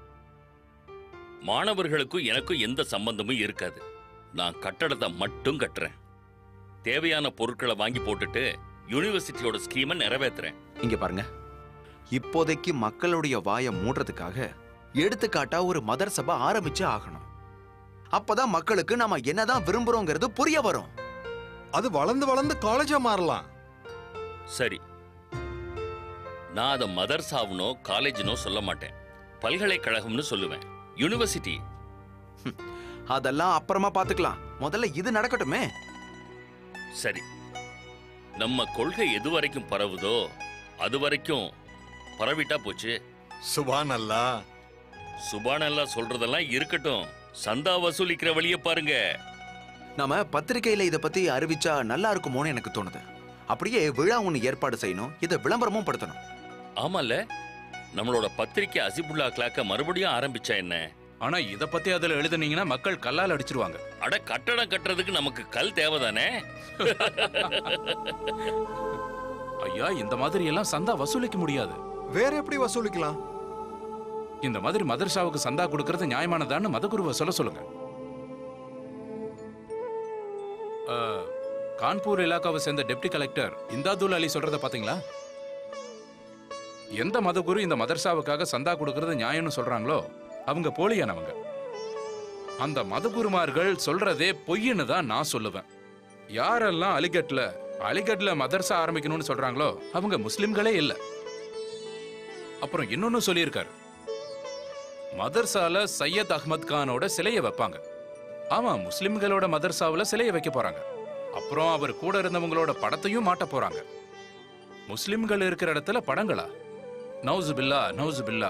மாணவர்களுக்கும் எனக்கும் எந்த சம்பந்தமும் இருக்காது நான் கட்டடத்தை மட்டும் கட்டுறேன் தேவையான பொருட்களை வாங்கி போட்டுட்டு யூனிவர்சிட்டியோட ஸ்கீமை நிறைவேத்துறேன் இங்க பாருங்க இப்போதைக்கு மக்களுடைய வாயை மூடுறதுக்காக எடுத்துக்காட்டா ஒரு மதர் சபை ஆரம்பிச்சு ஆகணும் அப்பதான் மக்களுக்கு நாம என்னதான் விரும்புறோங்கிறது புரிய வரும் அது வளர்ந்து வளர்ந்து காலேஜா மாறலாம் சரி நான் அதை மதர்சாவுனோ காலேஜ்னோ சொல்ல மாட்டேன் பல்கலைக்கழகம்னு சொல்லுவேன் யூனிவர்சிட்டி அதெல்லாம் அப்புறமா பாத்துக்கலாம் முதல்ல இது நடக்கட்டுமே சரி நம்ம கொள்கை எது வரைக்கும் பரவுதோ அது வரைக்கும் பரவிட்டா போச்சு சுபான் அல்லா சுபானல்லா சொல்றதெல்லாம் இருக்கட்டும் சந்தா வசூலிக்கிற வழிய பாருங்க நாம பத்திரிக்கையில இத பத்தி அறிவிச்சா நல்லா இருக்குமோன்னு எனக்கு தோணுது அப்படியே விழா ஒண்ணு ஏற்பாடு செய்யணும் இதை விளம்பரமும் படுத்தணும் ஆமால நம்மளோட பத்திரிக்கை அசிபுல்லா கிளாக்க மறுபடியும் ஆரம்பிச்சா என்ன ஆனா இத பத்தி அதுல எழுதுனீங்கன்னா மக்கள் கல்லால் அடிச்சிருவாங்க அட கட்டடம் கட்டுறதுக்கு நமக்கு கல் தேவைதானே ஐயா இந்த மாதிரி எல்லாம் சந்தா வசூலிக்க முடியாது வேற எப்படி வசூலிக்கலாம் இந்த மாதிரி மதர்ஷாவுக்கு சந்தா கொடுக்கறது நியாயமானதான்னு மதகுருவை சொல்ல சொல்லுங்க ஆ, கான்பூர் இலாக்காவை சேர்ந்த டெப்டி கலெக்டர் இந்தாதுல் அலி சொல்றத பாத்தீங்களா எந்த மதகுரு இந்த மதர்ஷாவுக்காக சந்தா கொடுக்கறது நியாயம்னு சொல்றாங்களோ அவங்க போலியானவங்க அந்த மதகுருமார்கள் சொல்றதே பொய்ன்னு தான் நான் சொல்லுவேன் யாரெல்லாம் அலிகட்ல அலிகட்ல மதர்சா ஆரம்பிக்கணும்னு சொல்றாங்களோ அவங்க முஸ்லிம்களே இல்ல அப்புறம் இன்னொன்னு சொல்லியிருக்காரு மதர்சால சையத் அஹ்மத் கானோட சிலையை வைப்பாங்க ஆமா முஸ்லிம்களோட மதர்சாவுல சிலையை வைக்க போறாங்க அப்புறம் அவர் கூட இருந்தவங்களோட படத்தையும் மாட்ட போறாங்க முஸ்லிம்கள் இருக்கிற இடத்துல படங்களா நவுசு பில்லா நவுசு பில்லா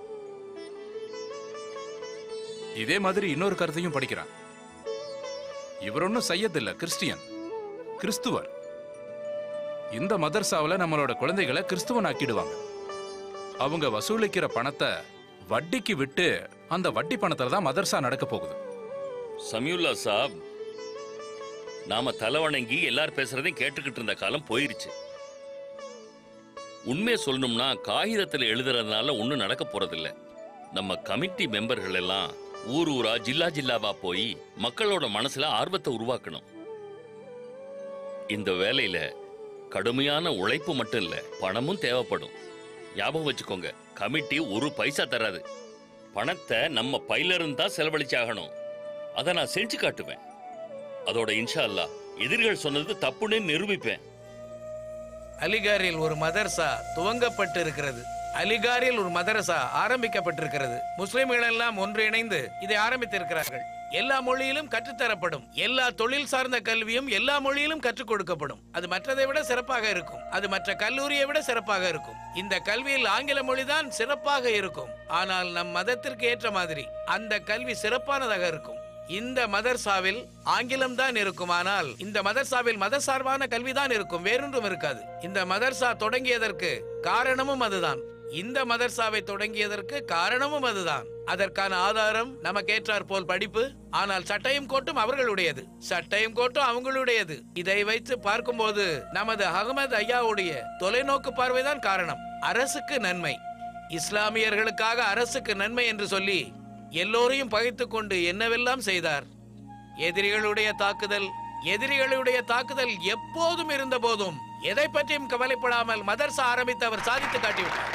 இதே மாதிரி இன்னொரு கருத்தையும் படிக்கிறான் இவர் ஒன்றும் சையத் இல்ல கிறிஸ்டியன் கிறிஸ்துவர் இந்த மதர்சாவுல நம்மளோட குழந்தைகளை கிறிஸ்துவன் ஆக்கிடுவாங்க அவங்க வசூலிக்கிற பணத்தை வட்டிக்கு விட்டு அந்த வட்டி பணத்துல தான் மதர்சா நடக்க போகுது சமியுல்லா சாப் நாம தலைவணங்கி எல்லார் பேசுறதையும் கேட்டுக்கிட்டு இருந்த காலம் போயிருச்சு உண்மையை சொல்லணும்னா காகிதத்தில் எழுதுறதுனால ஒன்றும் நடக்க போறதில்ல நம்ம கமிட்டி மெம்பர்கள் எல்லாம் ஊர் ஊரா ஜில்லா ஜில்லாவா போய் மக்களோட மனசுல ஆர்வத்தை உருவாக்கணும் இந்த வேலையில கடுமையான உழைப்பு மட்டும் இல்ல பணமும் தேவைப்படும் ஞாபகம் வச்சுக்கோங்க கமிட்டி ஒரு பைசா தராது பணத்தை நம்ம பையில இருந்தா செலவழிச்சாகணும் அதை நான் செஞ்சு காட்டுவேன் அதோட இன்ஷா அல்லாஹ் எதிரிகள் சொன்னது தப்புன்னு நிரூபிப்பேன் அலிகாரில் ஒரு மதர்சா துவங்கப்பட்டு இருக்கிறது அலிகாரில் ஒரு மதரசா ஆரம்பிக்கப்பட்டிருக்கிறது முஸ்லிம்கள் எல்லாம் ஒன்றிணைந்து இதை ஆரம்பித்திருக்கிறார்கள் எல்லா மொழியிலும் கற்றுத்தரப்படும் எல்லா தொழில் சார்ந்த கல்வியும் எல்லா மொழியிலும் கற்றுக் கொடுக்கப்படும் அது மற்றதை விட சிறப்பாக இருக்கும் அது மற்ற கல்லூரியை விட சிறப்பாக இருக்கும் இந்த கல்வியில் ஆங்கில மொழிதான் சிறப்பாக இருக்கும் ஆனால் நம் மதத்திற்கு ஏற்ற மாதிரி அந்த கல்வி சிறப்பானதாக இருக்கும் இந்த மதர்சாவில் ஆங்கிலம் தான் இருக்கும் ஆனால் இந்த மதர்சாவில் மதசார்பான கல்விதான் இருக்கும் வேறொன்றும் இருக்காது இந்த மதர்சா தொடங்கியதற்கு காரணமும் அதுதான் இந்த மதர்சாவை தொடங்கியதற்கு காரணமும் அதுதான் அதற்கான ஆதாரம் நமக்கேற்றார் போல் படிப்பு ஆனால் சட்டையும் கோட்டும் அவர்களுடையது சட்டையும் கோட்டும் அவங்களுடையது இதை வைத்து பார்க்கும்போது நமது அகமது ஐயாவுடைய தொலைநோக்கு பார்வைதான் காரணம் அரசுக்கு நன்மை இஸ்லாமியர்களுக்காக அரசுக்கு நன்மை என்று சொல்லி எல்லோரையும் பகைத்துக் கொண்டு என்னவெல்லாம் செய்தார் எதிரிகளுடைய தாக்குதல் எதிரிகளுடைய தாக்குதல் எப்போதும் இருந்த போதும் எதை பற்றியும் கவலைப்படாமல் மதர்சா ஆரம்பித்து அவர் சாதித்து காட்டிவிட்டார்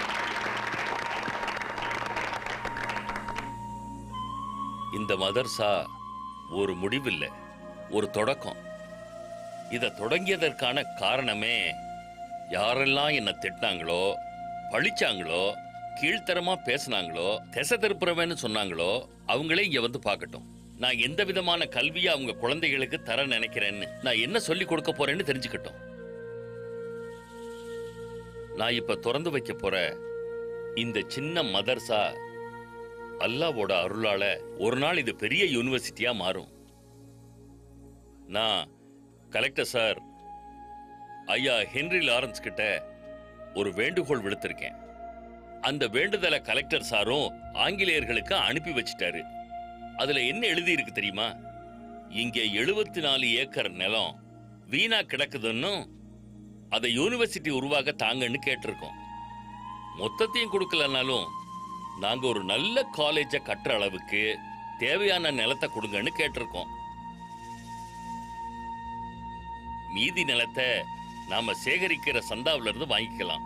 இந்த மதர்சா ஒரு முடிவில்லை ஒரு தொடக்கம் இத தொடங்கியதற்கான காரணமே யாரெல்லாம் என்ன திட்டினாங்களோ பழிச்சாங்களோ கீழ்த்தரமா பேசுனாங்களோ திசை திருப்புறவேன்னு சொன்னாங்களோ அவங்களே இங்க வந்து பார்க்கட்டும் நான் எந்த விதமான கல்வியை அவங்க குழந்தைகளுக்கு தர நினைக்கிறேன்னு நான் என்ன சொல்லி கொடுக்க போறேன்னு தெரிஞ்சுக்கட்டும் நான் இப்ப திறந்து வைக்க போற இந்த சின்ன மதர்சா அல்லாவோட அருளால ஒரு நாள் இது பெரிய யூனிவர்சிட்டியா மாறும் நான் கலெக்டர் சார் ஐயா ஹென்ரி லாரன்ஸ் கிட்ட ஒரு வேண்டுகோள் விடுத்திருக்கேன் அந்த வேண்டுதலை கலெக்டர் சாரும் ஆங்கிலேயர்களுக்கு அனுப்பி வச்சிட்டாரு அதுல என்ன எழுதி இருக்கு தெரியுமா இங்க எழுபத்தி நாலு ஏக்கர் நிலம் வீணா கிடக்குதுன்னு அதை யூனிவர்சிட்டி உருவாக்க தாங்கன்னு கேட்டிருக்கோம் மொத்தத்தையும் கொடுக்கலனாலும் நாங்க ஒரு நல்ல காலேஜை கட்டுற அளவுக்கு தேவையான நிலத்தை கொடுங்கன்னு கேட்டிருக்கோம் மீதி நிலத்தை நாம சேகரிக்கிற சந்தாவுல இருந்து வாங்கிக்கலாம்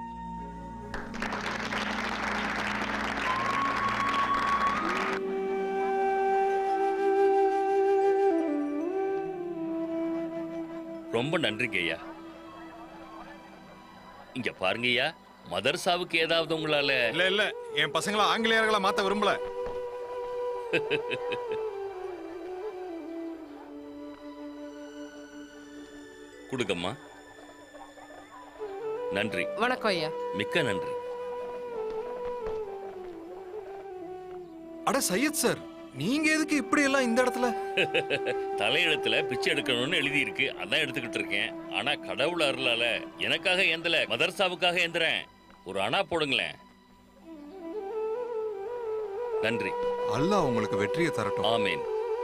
ரொம்ப நன்றிங்க ஐயா இங்க பாருங்க ஐயா மதர்சாவுக்கு ஏதாவது உங்களால இல்ல இல்ல என் பசங்களை ஆங்கிலேயர்களா மாத்த விரும்பல கொடுங்கம்மா நன்றி வணக்கம் ஐயா மிக்க நன்றி அட சையத் சார் நீங்க எதுக்கு இப்படி எல்லாம் இந்த இடத்துல தலையெழுத்துல பிச்சை எடுக்கணும்னு எழுதி இருக்கு அதான் எடுத்துக்கிட்டு இருக்கேன் ஆனா கடவுள் அருளால எனக்காக ஏந்தல மதர்சாவுக்காக ஏந்துறேன் ஒரு அணா போடுங்களேன் நன்றி அல்லாஹ் உங்களுக்கு வெற்றியை தரட்டும் ஆமீன்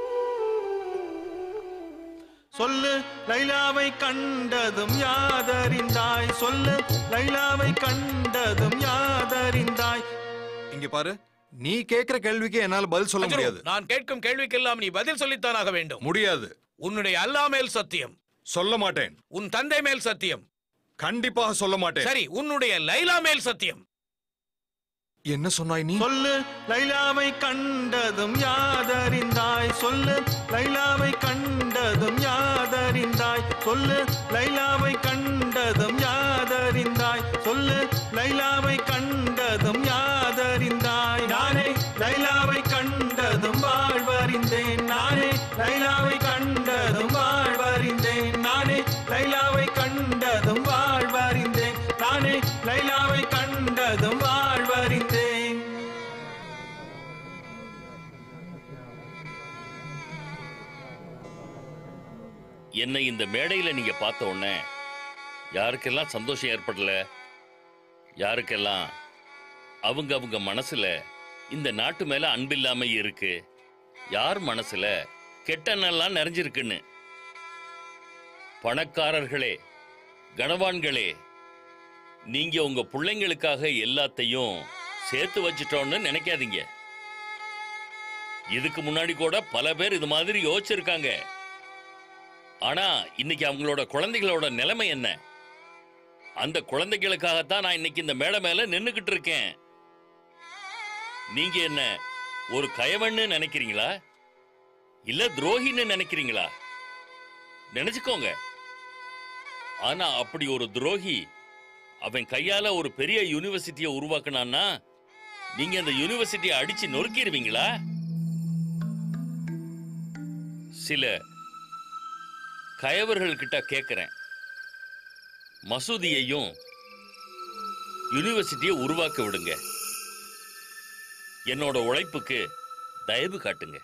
சொல்லு லைலாவை கண்டதும் யாதறிந்தாய் சொல்லு லைலாவை கண்டதும் யாதறிந்தாய் இங்க பாரு நீ கேக்குற கேள்விக்கு என்னால பதில் சொல்ல அஜரு, முடியாது நான் கேட்கும் கேள்விக்கெல்லாம் நீ பதில் சொல்லித்தானாக வேண்டும் முடியாது உன்னுடைய அல்லா மேல் சத்தியம் சொல்ல மாட்டேன் உன் தந்தை மேல் சத்தியம் கண்டிப்பாக சொல்ல மாட்டேன் சரி உன்னுடைய லைலா மேல் சத்தியம் என்ன சொன்னாய் நீ சொல்லு லைலாவை கண்டதும் யாதறிந்தாய் சொல்லு லைலாவை கண்டதும் யாதறிந்தாய் சொல்லு லைலாவை கண்டதும் யாதறிந்தாய் சொல்லு லைலாவை கண்டதும் யாதறிந்தாய் நானே லைலா நானே லைலாவை கண்டதும் வாழ்வறிந்தேன் நானே லைலாவை கண்டதும் வாழ்வறிந்தேன் நானே லைலாவை கண்டதும் வாழ்வறிந்தேன் என்னை இந்த மேடையில நீங்க பார்த்த உடனே யாருக்கெல்லாம் சந்தோஷம் ஏற்படல யாருக்கெல்லாம் அவங்க அவங்க மனசுல இந்த நாட்டு மேல அன்பில்லாம இருக்கு யார் மனசுல கெட்டெண்ணெல்லாம் நிறைஞ்சிருக்குன்னு பணக்காரர்களே கனவான்களே நீங்க உங்க பிள்ளைங்களுக்காக எல்லாத்தையும் சேர்த்து வச்சிட்டோம்னு நினைக்காதீங்க இதுக்கு முன்னாடி கூட பல பேர் இது மாதிரி யோசிச்சிருக்காங்க ஆனா இன்னைக்கு அவங்களோட குழந்தைகளோட நிலைமை என்ன அந்த குழந்தைகளுக்காகத்தான் நான் இன்னைக்கு இந்த மேடை மேல நின்னுகிட்டு இருக்கேன் நீங்க என்ன ஒரு கயவன்னு நினைக்கிறீங்களா இல்ல துரோகின்னு நினைக்கிறீங்களா நினைச்சுக்கோங்க ஆனா அப்படி ஒரு துரோகி அவன் கையால ஒரு பெரிய யூனிவர்சிட்டியை உருவாக்குனான்னா நீங்க அந்த யூனிவர்சிட்டியை அடிச்சு நொறுக்கிடுவீங்களா சில கயவர்கள் கிட்ட கேட்கிறேன் மசூதியையும் யூனிவர்சிட்டியை உருவாக்க விடுங்க என்னோட உழைப்புக்கு தயவு காட்டுங்க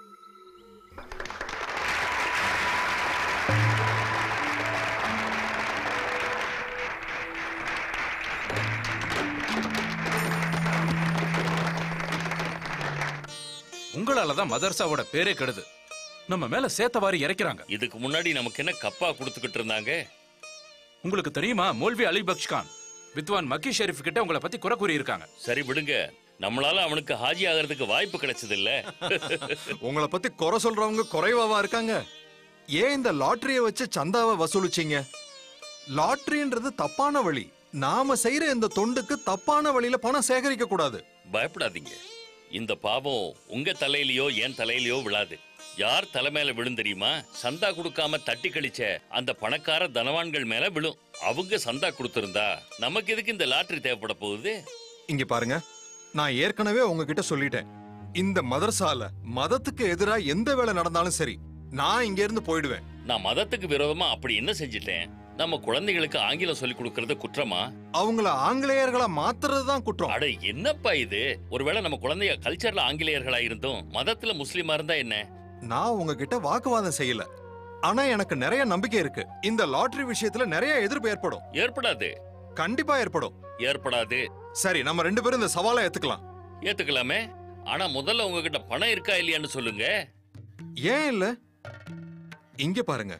உங்களால தான் மதர்சாவோட பேரே கெடுது நம்ம மேல சேத்தவாரி இறைக்கிறாங்க இதுக்கு முன்னாடி நமக்கு என்ன கப்பா கொடுத்துக்கிட்டு இருந்தாங்க உங்களுக்கு தெரியுமா மௌல்வி அலி பக்ஷ் கான் வித்வான் மக்கி ஷெரீப் கிட்ட உங்களை பத்தி குறை கூறி இருக்காங்க சரி விடுங்க நம்மளால அவனுக்கு ஹாஜி ஆகிறதுக்கு வாய்ப்பு கிடைச்சது இல்ல உங்களை பத்தி குறை சொல்றவங்க குறைவாவா இருக்காங்க ஏன் இந்த லாட்டரியை வச்சு சந்தாவை வசூலிச்சீங்க லாட்டரின்றது தப்பான வழி நாம செய்யற இந்த தொண்டுக்கு தப்பான வழியில பணம் சேகரிக்க கூடாது பயப்படாதீங்க இந்த பாவம் உங்க தலையிலயோ என் தலையிலயோ விழாது யார் தலை மேல விழும் தெரியுமா சந்தா கொடுக்காம தட்டி கழிச்ச அந்த பணக்கார தனவான்கள் மேல விழும் அவங்க சந்தா கொடுத்திருந்தா நமக்கு எதுக்கு இந்த லாட்டரி தேவைப்பட போகுது இங்க பாருங்க நான் ஏற்கனவே உங்ககிட்ட சொல்லிட்டேன் இந்த மதரசால மதத்துக்கு எதிரா எந்த வேலை நடந்தாலும் சரி நான் இங்க இருந்து போயிடுவேன் நான் மதத்துக்கு விரோதமா அப்படி என்ன செஞ்சிட்டேன் நம்ம குழந்தைகளுக்கு ஆங்கிலம் சொல்லி கொடுக்கறது குற்றமா அவங்கள ஆங்கிலேயர்களா மாத்துறது தான் குற்றம் அட என்னப்பா இது ஒருவேளை நம்ம குழந்தைய கல்ச்சர்ல ஆங்கிலேயர்களா இருந்தும் மதத்துல முஸ்லீமா இருந்தா என்ன நான் உங்ககிட்ட வாக்குவாதம் செய்யல ஆனா எனக்கு நிறைய நம்பிக்கை இருக்கு இந்த லாட்டரி விஷயத்துல நிறைய எதிர்ப்பு ஏற்படும் ஏற்படாது கண்டிப்பா ஏற்படும் ஏற்படாது சரி நம்ம ரெண்டு பேரும் இந்த சவாலை ஏத்துக்கலாம் ஏத்துக்கலாமே ஆனா முதல்ல உங்ககிட்ட பணம் இருக்கா இல்லையான்னு சொல்லுங்க ஏன் இல்ல இங்க பாருங்க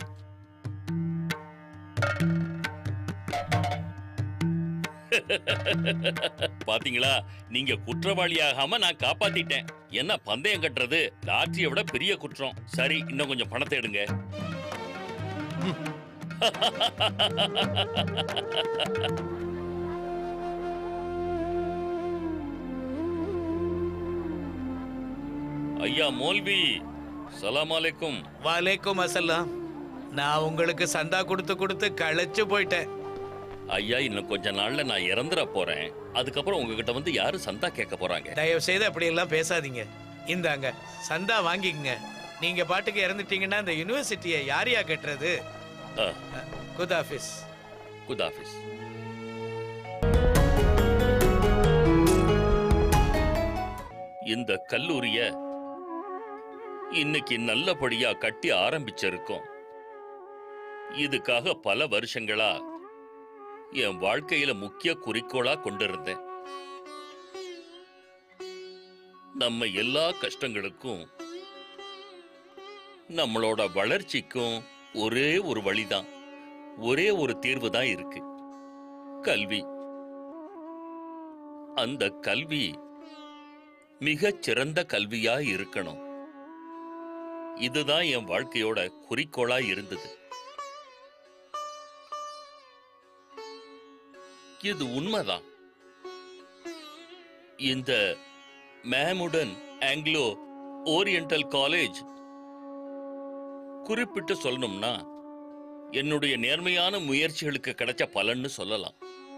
பாத்தீங்களா நீங்க குற்றவாளியாகாம நான் காப்பாத்திட்டேன் என்ன பந்தயம் கட்டுறது லாட்டரியை விட பெரிய குற்றம் சரி இன்னும் கொஞ்சம் பணத்தை எடுங்க ஐயா மோல்வி சலாம் அலைக்கும் வலைக்கும் அசலாம் நான் உங்களுக்கு சந்தா கொடுத்து கொடுத்து களைச்சு போயிட்டேன் ஐயா இன்னும் கொஞ்ச நாள்ல நான் இறந்துட போறேன் அதுக்கப்புறம் உங்ககிட்ட வந்து யாரு சந்தா கேட்க போறாங்க தயவு செய்து அப்படி எல்லாம் பேசாதீங்க இந்தாங்க சந்தா வாங்கிக்கங்க நீங்க பாட்டுக்கு இறந்துட்டீங்கன்னா இந்த யூனிவர்சிட்டியை யாரையா கட்டுறது ஆ, குதாஃபிஸ் குதாஃபிஸ் இந்த கல்லூரிய இன்னைக்கு நல்லபடியா கட்டி ஆரம்பிச்சிருக்கோம் இதுக்காக பல வருஷங்களா என் வாழ்க்கையில முக்கிய குறிக்கோளா கொண்டிருந்தேன் நம்ம எல்லா கஷ்டங்களுக்கும் நம்மளோட வளர்ச்சிக்கும் ஒரே ஒரு வழிதான் ஒரே ஒரு தீர்வு தான் இருக்கு கல்வி அந்த கல்வி மிகச் சிறந்த கல்வியா இருக்கணும் இதுதான் என் வாழ்க்கையோட குறிக்கோளா இருந்தது இது உண்மைதான் இந்த மேமுடன் ஆங்கிலோ ஓரியண்டல் காலேஜ் குறிப்பிட்டு சொல்லணும்னா என்னுடைய நேர்மையான முயற்சிகளுக்கு கிடைச்ச பலன்னு சொல்லலாம்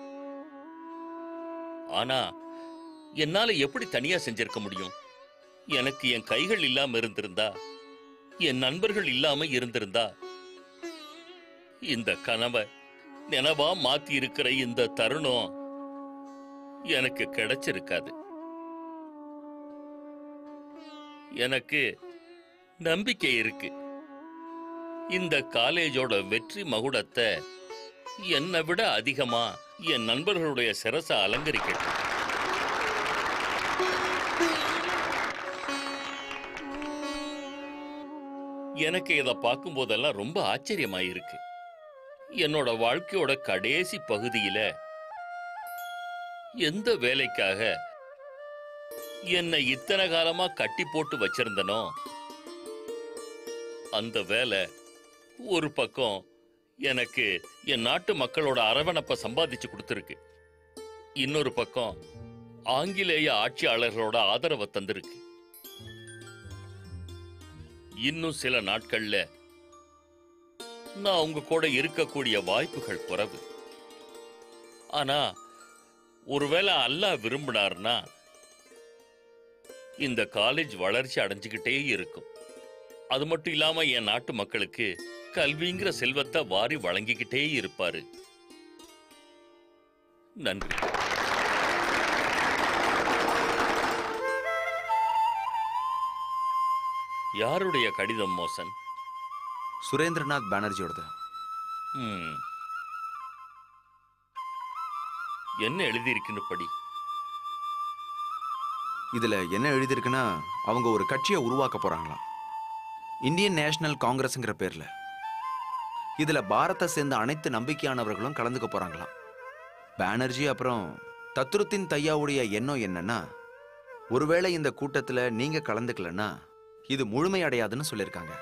ஆனா என்னால எப்படி தனியா செஞ்சிருக்க முடியும் எனக்கு என் கைகள் இல்லாம இருந்திருந்தா என் நண்பர்கள் இல்லாம இருந்திருந்தா இந்த கனவை நினைவா மாத்தி இருக்கிற இந்த தருணம் எனக்கு கிடைச்சிருக்காது எனக்கு நம்பிக்கை இருக்கு இந்த காலேஜோட வெற்றி மகுடத்தை என்னை விட அதிகமா என் நண்பர்களுடைய சிரசை அலங்கரிக்கட்டும் எனக்கு இதை பார்க்கும்போதெல்லாம் ரொம்ப ஆச்சரியமாயிருக்கு என்னோட வாழ்க்கையோட கடைசி பகுதியில எந்த வேலைக்காக என்னை இத்தனை காலமா கட்டி போட்டு வச்சிருந்தனோ அந்த வேலை ஒரு பக்கம் எனக்கு என் நாட்டு மக்களோட அரவணைப்பை சம்பாதிச்சு கொடுத்துருக்கு இன்னொரு பக்கம் ஆங்கிலேய ஆட்சியாளர்களோட ஆதரவை தந்திருக்கு இன்னும் சில நாட்கள்ல நான் உங்க கூட இருக்கக்கூடிய வாய்ப்புகள் குறைவு ஆனா ஒருவேளை அல்லாஹ் விரும்பினார்னா இந்த காலேஜ் வளர்ச்சி அடைஞ்சுக்கிட்டே இருக்கும் அது மட்டும் இல்லாம என் நாட்டு மக்களுக்கு கல்விங்கிற செல்வத்தை வாரி வழங்கிக்கிட்டே இருப்பாரு நன்றி யாருடைய கடிதம் மோசன் சுரேந்திரநாத் பானர்ஜியோடது ம். என்ன எழுதியிருக்குன்னு படி இதுல என்ன எழுதியிருக்குன்னா அவங்க ஒரு கட்சியை உருவாக்க போறாங்களாம் இந்தியன் நேஷனல் காங்கிரஸ்ங்கிற பேர்ல இதுல பாரத்தை சேர்ந்த அனைத்து நம்பிக்கையானவர்களும் கலந்துக்க போறாங்களாம் பானர்ஜி அப்புறம் தத்ருத்தின் தையாவுடைய எண்ணம் என்னன்னா ஒருவேளை இந்த கூட்டத்துல நீங்க கலந்துக்கலன்னா இது முழுமையடையாதுன்னு சொல்லியிருக்காங்க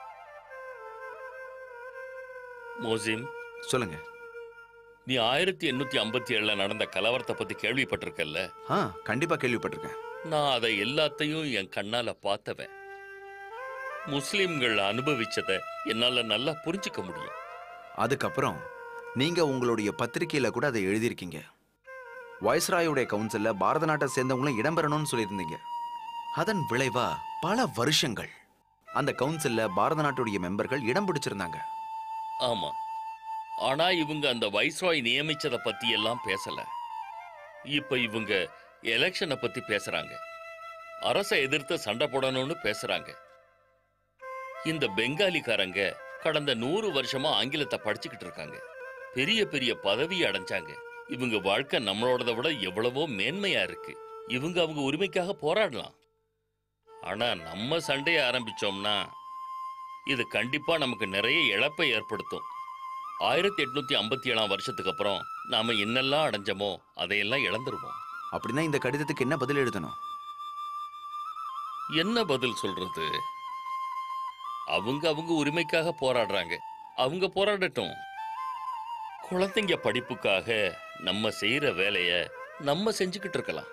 மோசிம் சொல்லுங்க நீ ஆயிரத்தி எண்ணூத்தி ஐம்பத்தி ஏழுல நடந்த கலவரத்தை பத்தி கேள்விப்பட்டிருக்கல்ல ஆ கண்டிப்பா கேள்விப்பட்டிருக்கேன் நான் அதை எல்லாத்தையும் என் கண்ணால பார்த்தவன் முஸ்லிம்கள் அனுபவிச்சதை என்னால நல்லா புரிஞ்சுக்க முடியும் அதுக்கப்புறம் நீங்க உங்களுடைய பத்திரிக்கையில கூட அதை எழுதியிருக்கீங்க வாய்ஸ்ராயுடைய கவுன்சில்ல பாரத நாட்டை சேர்ந்தவங்களும் இடம்பெறணும்னு சொல்லியிருந்தீங்க அதன் விளைவா பல வருஷங்கள் அந்த கவுன்சில்ல பாரத நாட்டுடைய மெம்பர்கள் இடம் பிடிச்சிருந்தாங்க ஆமா ஆனா இவங்க அந்த வைஸ்ராய் நியமிச்சதை பத்தி எல்லாம் பேசல இப்ப இவங்க எலெக்ஷனை பத்தி பேசுறாங்க அரசை எதிர்த்து சண்டை போடணும்னு பேசுறாங்க இந்த பெங்காலிக்காரங்க கடந்த நூறு வருஷமா ஆங்கிலத்தை படிச்சுக்கிட்டு இருக்காங்க பெரிய பெரிய பதவி அடைஞ்சாங்க இவங்க வாழ்க்கை நம்மளோடத விட எவ்வளவோ மேன்மையா இருக்கு இவங்க அவங்க உரிமைக்காக போராடலாம் ஆனா நம்ம சண்டைய ஆரம்பிச்சோம்னா இது கண்டிப்பா நமக்கு நிறைய இழப்பை ஏற்படுத்தும் ஆயிரத்தி எட்நூத்தி ஐம்பத்தி ஏழாம் வருஷத்துக்கு அப்புறம் நாம என்னெல்லாம் அடைஞ்சோமோ அதையெல்லாம் இழந்துருவோம் அப்படின்னா இந்த கடிதத்துக்கு என்ன பதில் எழுதணும் என்ன பதில் சொல்றது அவங்க அவங்க உரிமைக்காக போராடுறாங்க அவங்க போராடட்டும் குழந்தைங்க படிப்புக்காக நம்ம செய்யற வேலைய நம்ம செஞ்சுக்கிட்டு இருக்கலாம்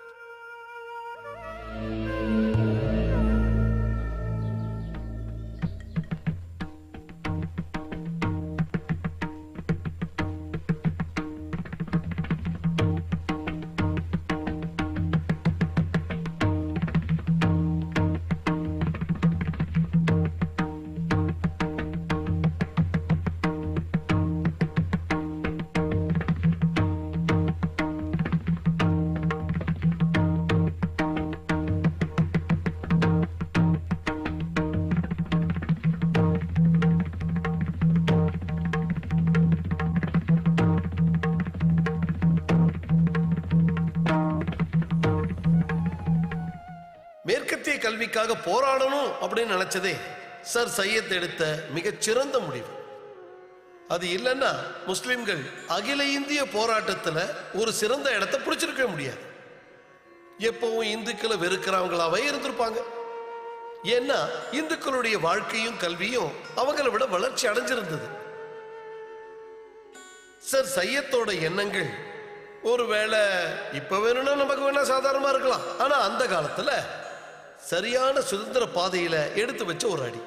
மேற்கத்திய கல்விக்காக போராடணும் அப்படின்னு நினைச்சதே சர் சையத் எடுத்த மிகச்சிறந்த முடிவு அது இல்லைன்னா முஸ்லிம்கள் அகில இந்திய போராட்டத்துல ஒரு சிறந்த இடத்தை பிடிச்சிருக்க முடியாது எப்பவும் இந்துக்களை வெறுக்கிறவங்களாவே இருந்திருப்பாங்க ஏன்னா இந்துக்களுடைய வாழ்க்கையும் கல்வியும் அவங்கள விட வளர்ச்சி அடைஞ்சிருந்தது சார் சையத்தோட எண்ணங்கள் ஒருவேளை இப்ப வேணும்னா நமக்கு வேணா சாதாரணமா இருக்கலாம் ஆனா அந்த காலத்துல சரியான சுதந்திர பாதையில எடுத்து வச்ச ஒரு அடி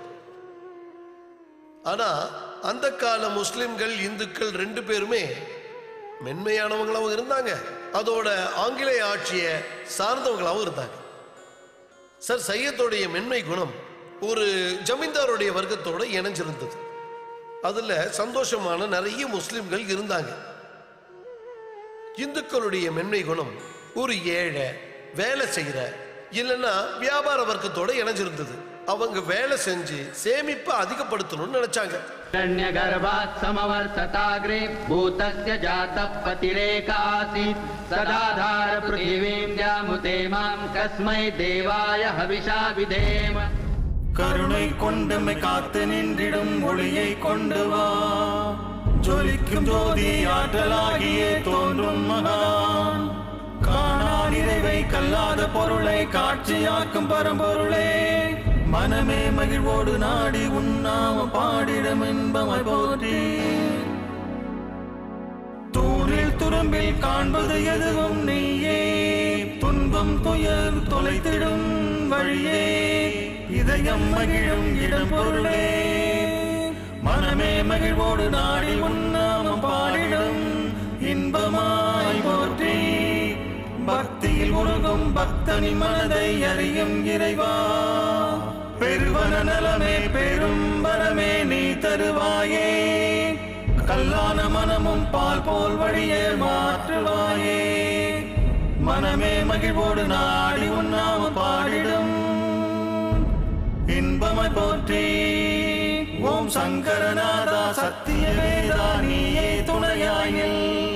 ஆனா அந்த கால முஸ்லிம்கள் இந்துக்கள் ரெண்டு பேருமே மென்மையானவங்களாவும் இருந்தாங்க அதோட ஆங்கிலேய ஆட்சியை சார்ந்தவங்களாவும் இருந்தாங்க சார் சையத்தோடைய மென்மை குணம் ஒரு ஜமீன்தாருடைய வர்க்கத்தோட இணைஞ்சிருந்தது அதுல சந்தோஷமான நிறைய முஸ்லிம்கள் இருந்தாங்க இந்துக்களுடைய மென்மை குணம் ஒரு ஏழை வேலை செய்யற இல்லைன்னா வியாபார வர்க்கத்தோட இணைஞ்சிருந்தது அவங்க வேலை செஞ்சு சேமிப்பை அதிகப்படுத்தணும்னு நினைச்சாங்க हिरण्यगर्भात् समवर्षताग्रे भूतस्य जातः पतिरेकासीत् सदाधार पृथिवीं जामुते मां कस्मै देवाय हविषा विधेम கருணை கொண்டுமை காத்து நின்றிடும் ஒளியை கொண்டு வா ஜொலிக்கும் ஜோதி ஆற்றலாகியே தோன்றும் மகான் காணா நிறைவை கல்லாத பொருளை காட்சியாக்கும் பரம்பொருளே மனமே மகிழ்வோடு நாடி உண்ணாம பாடிடம் இன்பமாய் போற்றி தூணில் துரும்பில் காண்பது எதுவும் நீயே துன்பம் துயர் தொலைத்திடும் வழியே இதயம் மகிழும் இடம் பொருளே மனமே மகிழ்வோடு நாடி உண்ணாம பாடிடும் இன்பமாய் போற்றி பக்தியில் உருகும் பக்தனி மனதை அறியும் இறைவா பெருவன நலமே பெரும் வரமே நீ தருவாயே கல்லான மனமும் பால் போல் வழியே மாற்றுவாயே மனமே மகிழ்வோடு நாடி உண்ணாம பாடிடும் இன்பமாய் போற்றி ஓம் சங்கரநாதா சத்திய வேதா நீயே துணையாயில்